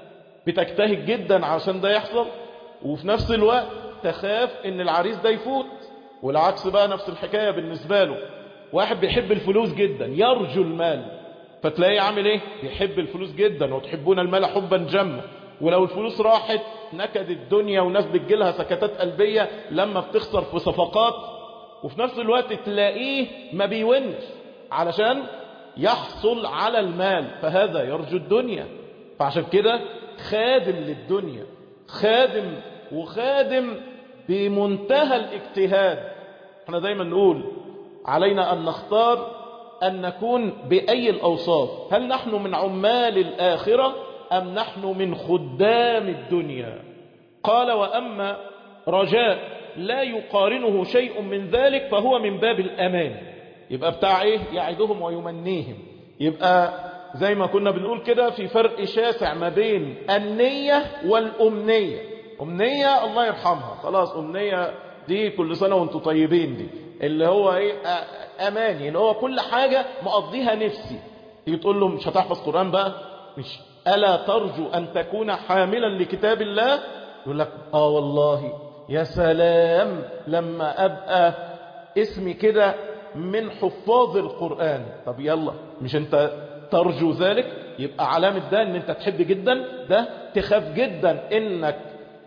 بتجتهد جدا عشان ده يحصل وفي نفس الوقت تخاف ان العريس ده يفوت والعكس بقى نفس الحكاية بالنسبة له واحد بيحب الفلوس جدا يرجو المال فتلاقيه عامل ايه بيحب الفلوس جدا وتحبون المال حبا جما ولو الفلوس راحت نكد الدنيا وناس بتجيلها سكتات قلبية لما بتخسر في صفقات وفي نفس الوقت تلاقيه ما بيونش علشان يحصل على المال فهذا يرجو الدنيا فعشان كده خادم للدنيا خادم وخادم بمنتهى الاجتهاد احنا دايما نقول علينا أن نختار أن نكون بأي الأوصاف هل نحن من عمال الآخرة أم نحن من خدام الدنيا قال وأما رجاء لا يقارنه شيء من ذلك فهو من باب الأمان يبقى بتاع إيه يعدهم ويمنيهم يبقى زي ما كنا بنقول كده في فرق شاسع ما بين النية والأمنية أمنية الله يرحمها خلاص أمنية دي كل سنة وانتم طيبين دي اللي هو ايه اماني اللي هو كل حاجة مقضيها نفسي تيجي تقول له مش هتحفظ قرآن بقى مش ألا ترجو أن تكون حاملا لكتاب الله يقول لك آه والله يا سلام لما أبقى اسمي كده من حفاظ القرآن طب يلا مش أنت ترجو ذلك يبقى علامة ده أن أنت تحب جدا ده تخاف جدا أنك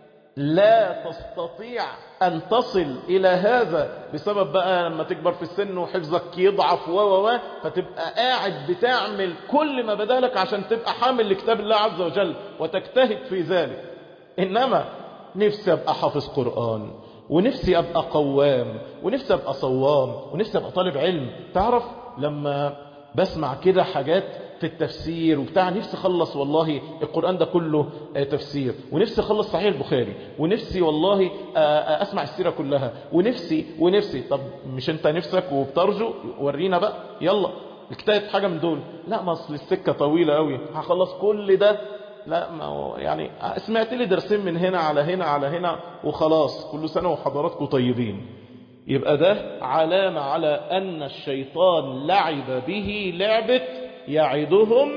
لا تستطيع أن تصل إلى هذا بسبب بقى لما تكبر في السن وحفظك يضعف و و و فتبقى قاعد بتعمل كل ما بدالك عشان تبقى حامل لكتاب الله عز وجل وتجتهد في ذلك إنما نفسي أبقى حافظ قرآن ونفسي أبقى قوام ونفسي أبقى صوام ونفسي أبقى طالب علم تعرف لما بسمع كده حاجات في التفسير وبتاع نفسي اخلص والله القرآن ده كله تفسير ونفسي اخلص صحيح البخاري ونفسي والله اسمع السيرة كلها ونفسي ونفسي طب مش انت نفسك وبترجو ورينا بقى يلا اجتهد حاجة من دول لا ما اصل السكة طويلة قوي هخلص كل ده لا ما هو يعني سمعت لي درسين من هنا على هنا على هنا وخلاص كل سنة وحضراتكم طيبين يبقى ده علامة على أن الشيطان لعب به لعبة يعدهم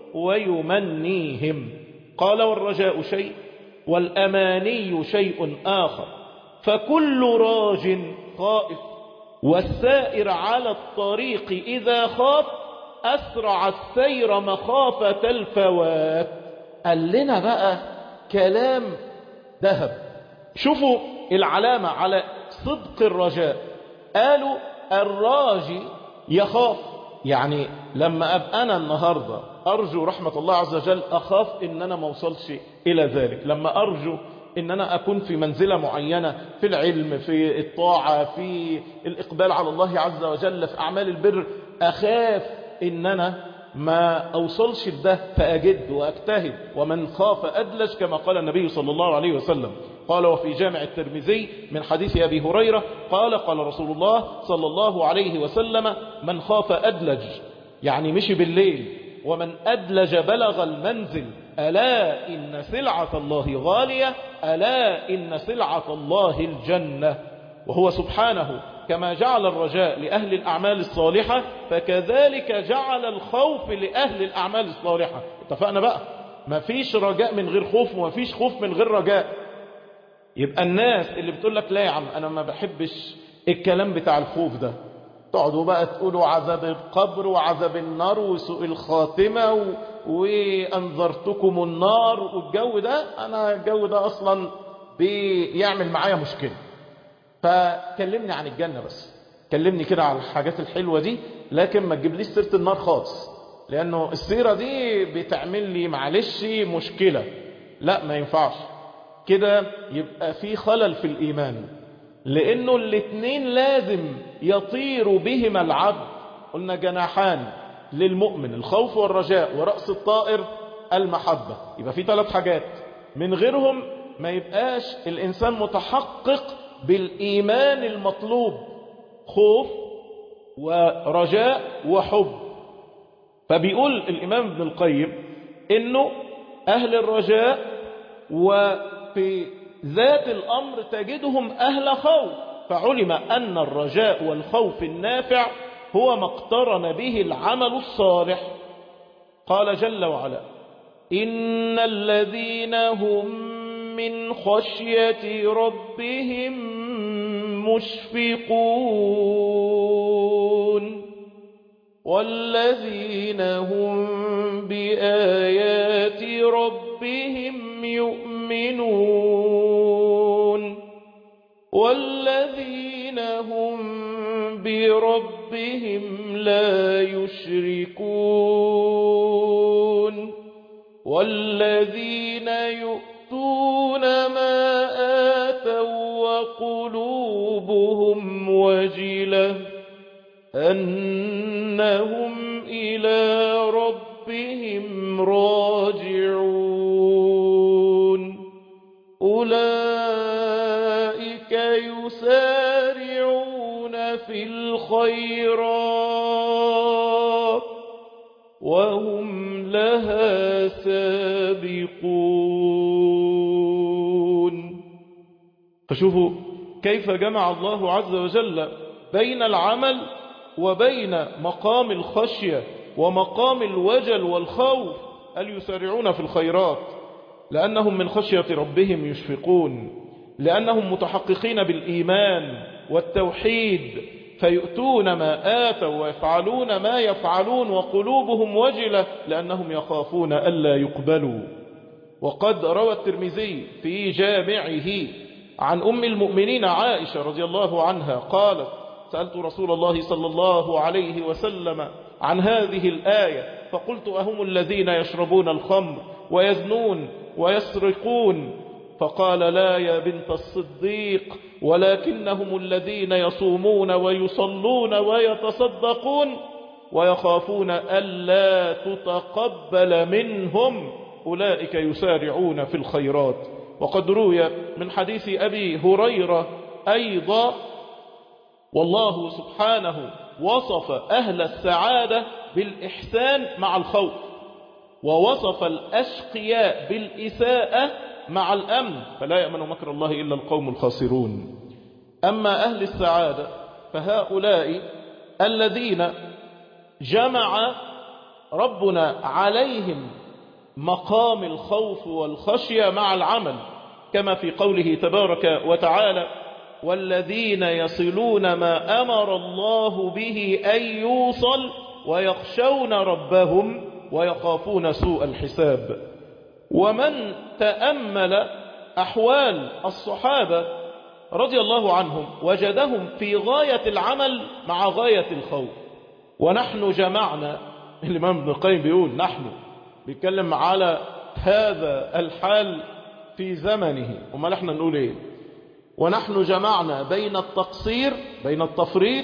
ويمنيهم قال والرجاء شيء والأماني شيء آخر فكل راج خائف والسائر على الطريق إذا خاف أسرع السير مخافة الفوات قال لنا بقى كلام ذهب شوفوا العلامة على صدق الرجاء قالوا الراجي يخاف يعني لما أبقى أنا النهاردة أرجو رحمة الله عز وجل أخاف إن أنا ما وصلش إلى ذلك لما أرجو إن أنا أكون في منزلة معينة في العلم في الطاعة في الإقبال على الله عز وجل في أعمال البر أخاف إن أنا ما أوصلش بده فأجد وأجتهد ومن خاف أدلج كما قال النبي صلى الله عليه وسلم قال وفي جامع الترمذي من حديث أبي هريرة قال قال رسول الله صلى الله عليه وسلم من خاف أدلج يعني مشي بالليل ومن أدلج بلغ المنزل ألا إن سلعة الله غالية ألا إن سلعة الله الجنة وهو سبحانه كما جعل الرجاء لأهل الأعمال الصالحة فكذلك جعل الخوف لأهل الأعمال الصالحة اتفقنا بقى ما فيش رجاء من غير خوف وما فيش خوف من غير رجاء يبقى الناس اللي بتقول لك لا يا عم أنا ما بحبش الكلام بتاع الخوف ده تقعدوا بقى تقولوا عذاب القبر وعذاب النار وسوء الخاتمة و... وأنذرتكم النار والجو ده أنا الجو ده أصلا بيعمل معايا مشكلة فكلمني عن الجنة بس كلمني كده على الحاجات الحلوة دي لكن ما تجيبليش سيرة النار خالص لأنه السيرة دي بتعمل لي معلش مشكلة لا ما ينفعش كده يبقى في خلل في الإيمان لأنه الاتنين لازم يطير بهما العبد قلنا جناحان للمؤمن الخوف والرجاء ورأس الطائر المحبة يبقى في ثلاث حاجات من غيرهم ما يبقاش الإنسان متحقق بالإيمان المطلوب خوف ورجاء وحب فبيقول الإمام ابن القيم إنه أهل الرجاء وفي ذات الأمر تجدهم أهل خوف فعلم أن الرجاء والخوف النافع هو ما اقترن به العمل الصالح قال جل وعلا إن الذين هم من خشية ربهم مشفقون والذين هم بآيات ربهم يؤمنون والذين هم بربهم لا يشركون والذين يؤتون ما آتوا وقلوبهم وجلة أنهم إلى ربهم راجعون أولئك يسارعون في الخيرات وهم لها سابقون فشوفوا كيف جمع الله عز وجل بين العمل وبين مقام الخشية ومقام الوجل والخوف أن يسارعون في الخيرات لأنهم من خشية ربهم يشفقون لأنهم متحققين بالإيمان والتوحيد فيؤتون ما آتوا ويفعلون ما يفعلون وقلوبهم وجلة لأنهم يخافون ألا يقبلوا وقد روى الترمذي في جامعه عن أم المؤمنين عائشة رضي الله عنها قالت سألت رسول الله صلى الله عليه وسلم عن هذه الآية فقلت أهم الذين يشربون الخمر ويزنون ويسرقون فقال لا يا بنت الصديق ولكنهم الذين يصومون ويصلون ويتصدقون ويخافون ألا تتقبل منهم أولئك يسارعون في الخيرات وقد روي من حديث أبي هريرة أيضا والله سبحانه وصف أهل السعادة بالإحسان مع الخوف ووصف الأشقياء بالإساءة مع الأمن فلا يأمن مكر الله إلا القوم الخاسرون أما أهل السعادة فهؤلاء الذين جمع ربنا عليهم مقام الخوف والخشية مع العمل كما في قوله تبارك وتعالى والذين يصلون ما أمر الله به أن يوصل ويخشون ربهم ويخافون سوء الحساب ومن تأمل أحوال الصحابة رضي الله عنهم وجدهم في غاية العمل مع غاية الخوف ونحن جمعنا الإمام ابن القيم بيقول نحن بيتكلم على هذا الحال في زمنه وما احنا نقول ايه ونحن جمعنا بين التقصير بين التفريط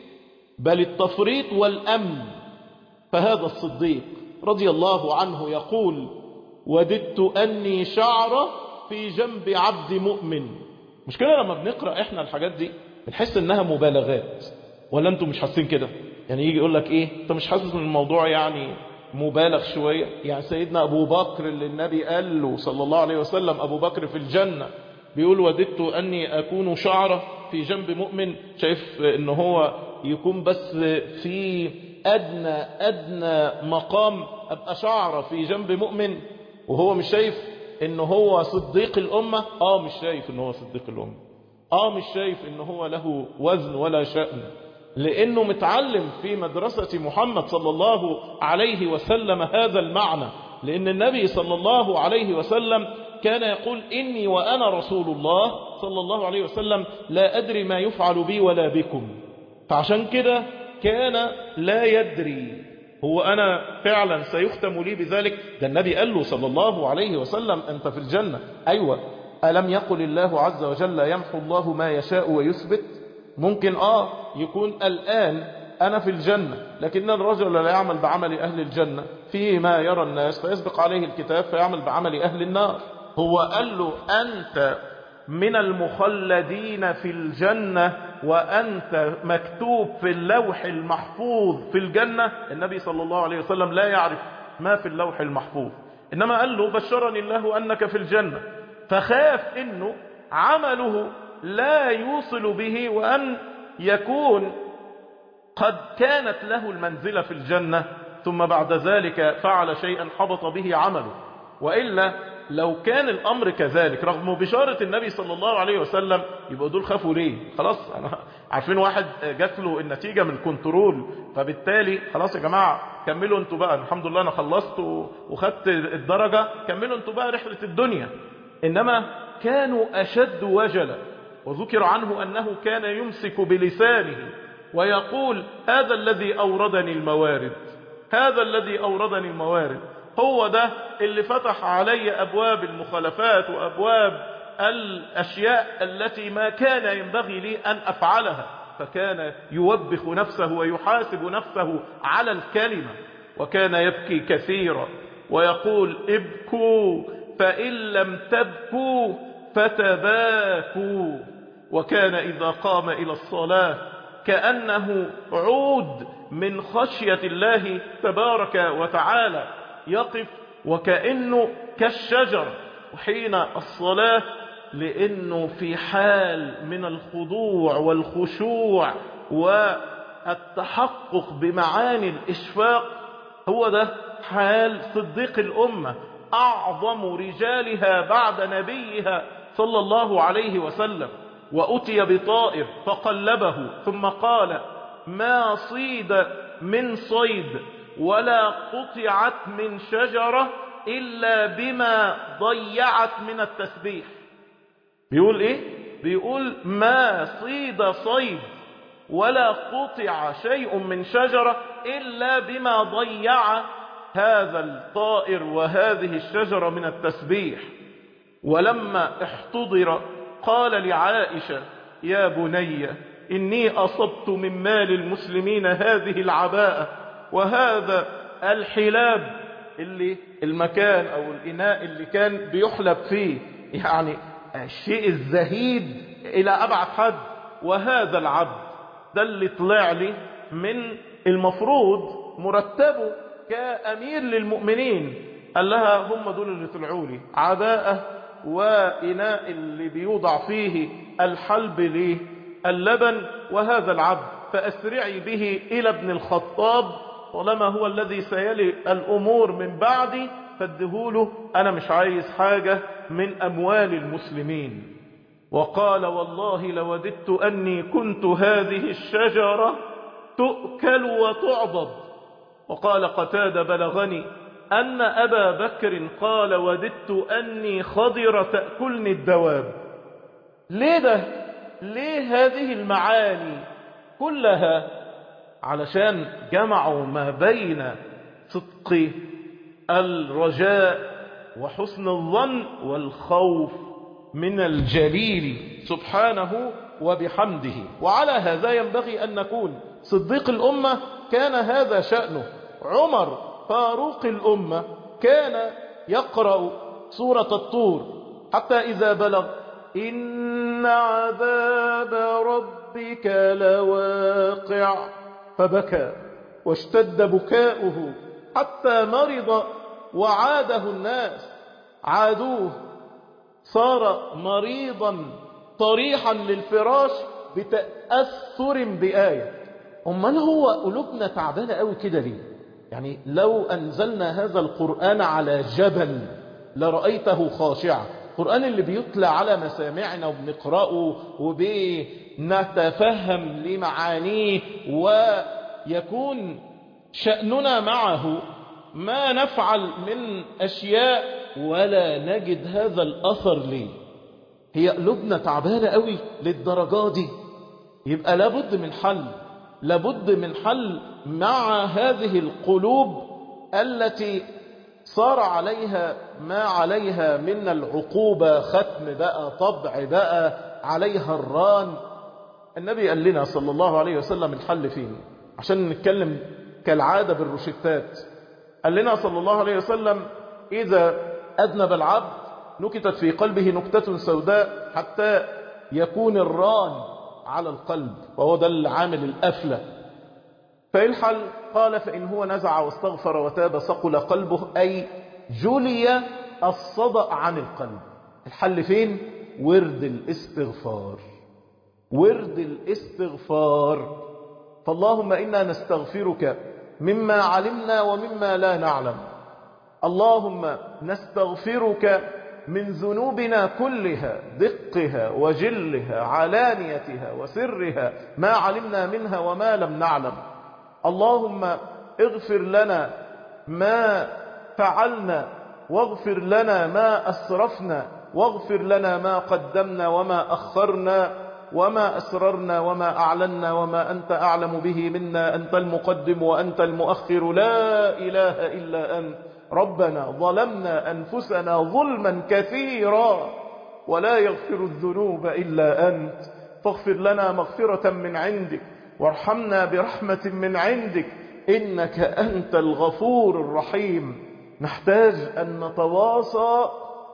بل التفريط والأمن فهذا الصديق رضي الله عنه يقول وددت أني شعرة في جنب عبد مؤمن مش كده لما بنقرأ احنا الحاجات دي بنحس انها مبالغات ولا انتم مش حاسين كده يعني يجي يقول لك ايه انت مش حاسس ان الموضوع يعني مبالغ شوية يعني سيدنا أبو بكر اللي النبي قال له صلى الله عليه وسلم أبو بكر في الجنة بيقول وددت أني أكون شعرة في جنب مؤمن شايف ان هو يكون بس في أدنى أدنى مقام أبقى شعرة في جنب مؤمن وهو مش شايف ان هو صديق الأمة اه مش شايف ان هو صديق الأمة اه مش شايف ان هو له وزن ولا شأن لأنه متعلم في مدرسة محمد صلى الله عليه وسلم هذا المعنى لأن النبي صلى الله عليه وسلم كان يقول إني وأنا رسول الله صلى الله عليه وسلم لا أدري ما يفعل بي ولا بكم فعشان كده كان لا يدري هو أنا فعلا سيختم لي بذلك ده النبي قال له صلى الله عليه وسلم أنت في الجنة أيوة ألم يقل الله عز وجل يمحو الله ما يشاء ويثبت ممكن آه يكون الآن أنا في الجنة لكن الرجل لا يعمل بعمل أهل الجنة فيما يرى الناس فيسبق عليه الكتاب فيعمل بعمل أهل النار هو قال له أنت من المخلدين في الجنة وأنت مكتوب في اللوح المحفوظ في الجنة النبي صلى الله عليه وسلم لا يعرف ما في اللوح المحفوظ إنما قال له بشرني الله أنك في الجنة فخاف إنه عمله لا يوصل به وأن يكون قد كانت له المنزلة في الجنة ثم بعد ذلك فعل شيئا حبط به عمله وإلا لو كان الأمر كذلك رغم بشارة النبي صلى الله عليه وسلم يبقى دول خافوا ليه خلاص أنا عارفين واحد جات له النتيجة من كنترول فبالتالي خلاص يا جماعة كملوا انتوا بقى الحمد لله أنا خلصت وخدت الدرجة كملوا انتوا بقى رحلة الدنيا إنما كانوا أشد وجلا وذكر عنه أنه كان يمسك بلسانه ويقول هذا الذي أوردني الموارد هذا الذي أوردني الموارد هو ده اللي فتح علي أبواب المخالفات وأبواب الأشياء التي ما كان ينبغي لي أن أفعلها فكان يوبخ نفسه ويحاسب نفسه على الكلمة وكان يبكي كثيرا ويقول ابكوا فإن لم تبكوا فتباكوا وكان إذا قام إلى الصلاة كأنه عود من خشية الله تبارك وتعالى يقف وكأنه كالشجر حين الصلاة لأنه في حال من الخضوع والخشوع والتحقق بمعاني الإشفاق هو ده حال صديق الأمة أعظم رجالها بعد نبيها صلى الله عليه وسلم وأتي بطائر فقلبه ثم قال ما صيد من صيد ولا قطعت من شجرة إلا بما ضيعت من التسبيح بيقول إيه؟ بيقول ما صيد صيد ولا قطع شيء من شجرة إلا بما ضيع هذا الطائر وهذه الشجرة من التسبيح ولما احتضر قال لعائشة يا بني إني أصبت من مال المسلمين هذه العباءة وهذا الحلاب اللي المكان أو الإناء اللي كان بيحلب فيه يعني الشيء الزهيد إلى أبعد حد وهذا العبد ده اللي طلع لي من المفروض مرتبه كأمير للمؤمنين قال لها هم دول اللي طلعوا لي عباءة وإناء اللي بيوضع فيه الحلب للبن وهذا العبد فأسرعي به إلى ابن الخطاب طالما هو الذي سيلي الأمور من بعدي فادهوله أنا مش عايز حاجة من أموال المسلمين وقال والله لوددت أني كنت هذه الشجرة تؤكل وتعضد وقال قتاد بلغني أن أبا بكر قال وددت أني خضر تأكلني الدواب ليه ده ليه هذه المعاني كلها علشان جمعوا ما بين صدق الرجاء وحسن الظن والخوف من الجليل سبحانه وبحمده وعلى هذا ينبغي أن نكون صديق الأمة كان هذا شأنه عمر فاروق الأمة كان يقرأ سورة الطور حتى إذا بلغ إن عذاب ربك لواقع فبكى واشتد بكاؤه حتى مرض وعاده الناس عادوه صار مريضا طريحا للفراش بتأثر بآية أمال هو قلوبنا تعبانة قوي كده ليه يعني لو أنزلنا هذا القرآن على جبل لرأيته خاشعا القرآن اللي بيتلى على مسامعنا وبنقرأه وبنتفهم لمعانيه ويكون شأننا معه ما نفعل من أشياء ولا نجد هذا الأثر ليه هي قلوبنا تعبانة قوي للدرجات دي يبقى لابد من حل لابد من حل مع هذه القلوب التي صار عليها ما عليها من العقوبة ختم بقى طبع بقى عليها الران النبي قال لنا صلى الله عليه وسلم الحل فين عشان نتكلم كالعادة بالروشتات قال لنا صلى الله عليه وسلم إذا أذنب العبد نكتت في قلبه نكتة سوداء حتى يكون الران على القلب وهو ده العامل الأفلى فالحل قال فإن هو نزع واستغفر وتاب صقل قلبه أي جلي الصدأ عن القلب الحل فين؟ ورد الاستغفار ورد الاستغفار فاللهم إنا نستغفرك مما علمنا ومما لا نعلم اللهم نستغفرك من ذنوبنا كلها دقها وجلها علانيتها وسرها ما علمنا منها وما لم نعلم اللهم اغفر لنا ما فعلنا واغفر لنا ما أسرفنا واغفر لنا ما قدمنا وما أخرنا وما أسررنا وما أعلنا وما أنت أعلم به منا أنت المقدم وأنت المؤخر لا إله إلا أنت ربنا ظلمنا أنفسنا ظلما كثيرا ولا يغفر الذنوب إلا أنت فاغفر لنا مغفرة من عندك وارحمنا برحمة من عندك إنك أنت الغفور الرحيم نحتاج أن نتواصى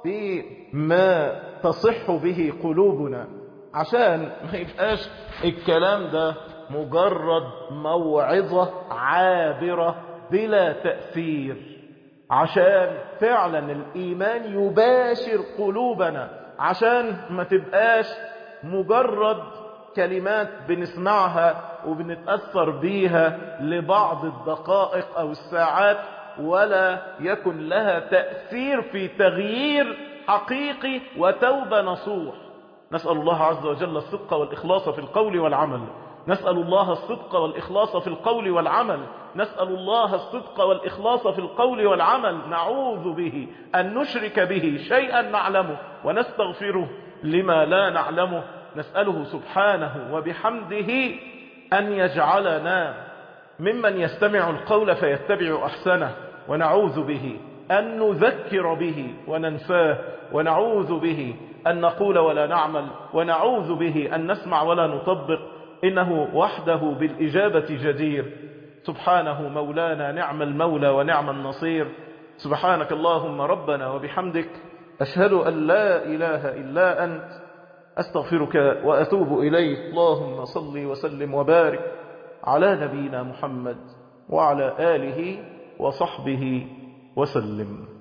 بما تصح به قلوبنا عشان ما يبقاش الكلام ده مجرد موعظة عابرة بلا تأثير عشان فعلا الإيمان يباشر قلوبنا عشان ما تبقاش مجرد كلمات بنسمعها وبنتأثر بيها لبعض الدقائق أو الساعات ولا يكن لها تأثير في تغيير حقيقي وتوبة نصوح نسأل الله عز وجل الصدق والإخلاص في القول والعمل نسأل الله الصدق والإخلاص في القول والعمل نسأل الله الصدق والإخلاص في القول والعمل نعوذ به أن نشرك به شيئا نعلمه ونستغفره لما لا نعلمه نسأله سبحانه وبحمده أن يجعلنا ممن يستمع القول فيتبع أحسنه ونعوذ به أن نذكر به وننساه ونعوذ به أن نقول ولا نعمل ونعوذ به أن نسمع ولا نطبق إنه وحده بالإجابة جدير سبحانه مولانا نعم المولى ونعم النصير سبحانك اللهم ربنا وبحمدك أشهد أن لا إله إلا أنت أستغفرك وأتوب إليك اللهم صل وسلم وبارك على نبينا محمد وعلى آله وصحبه وسلم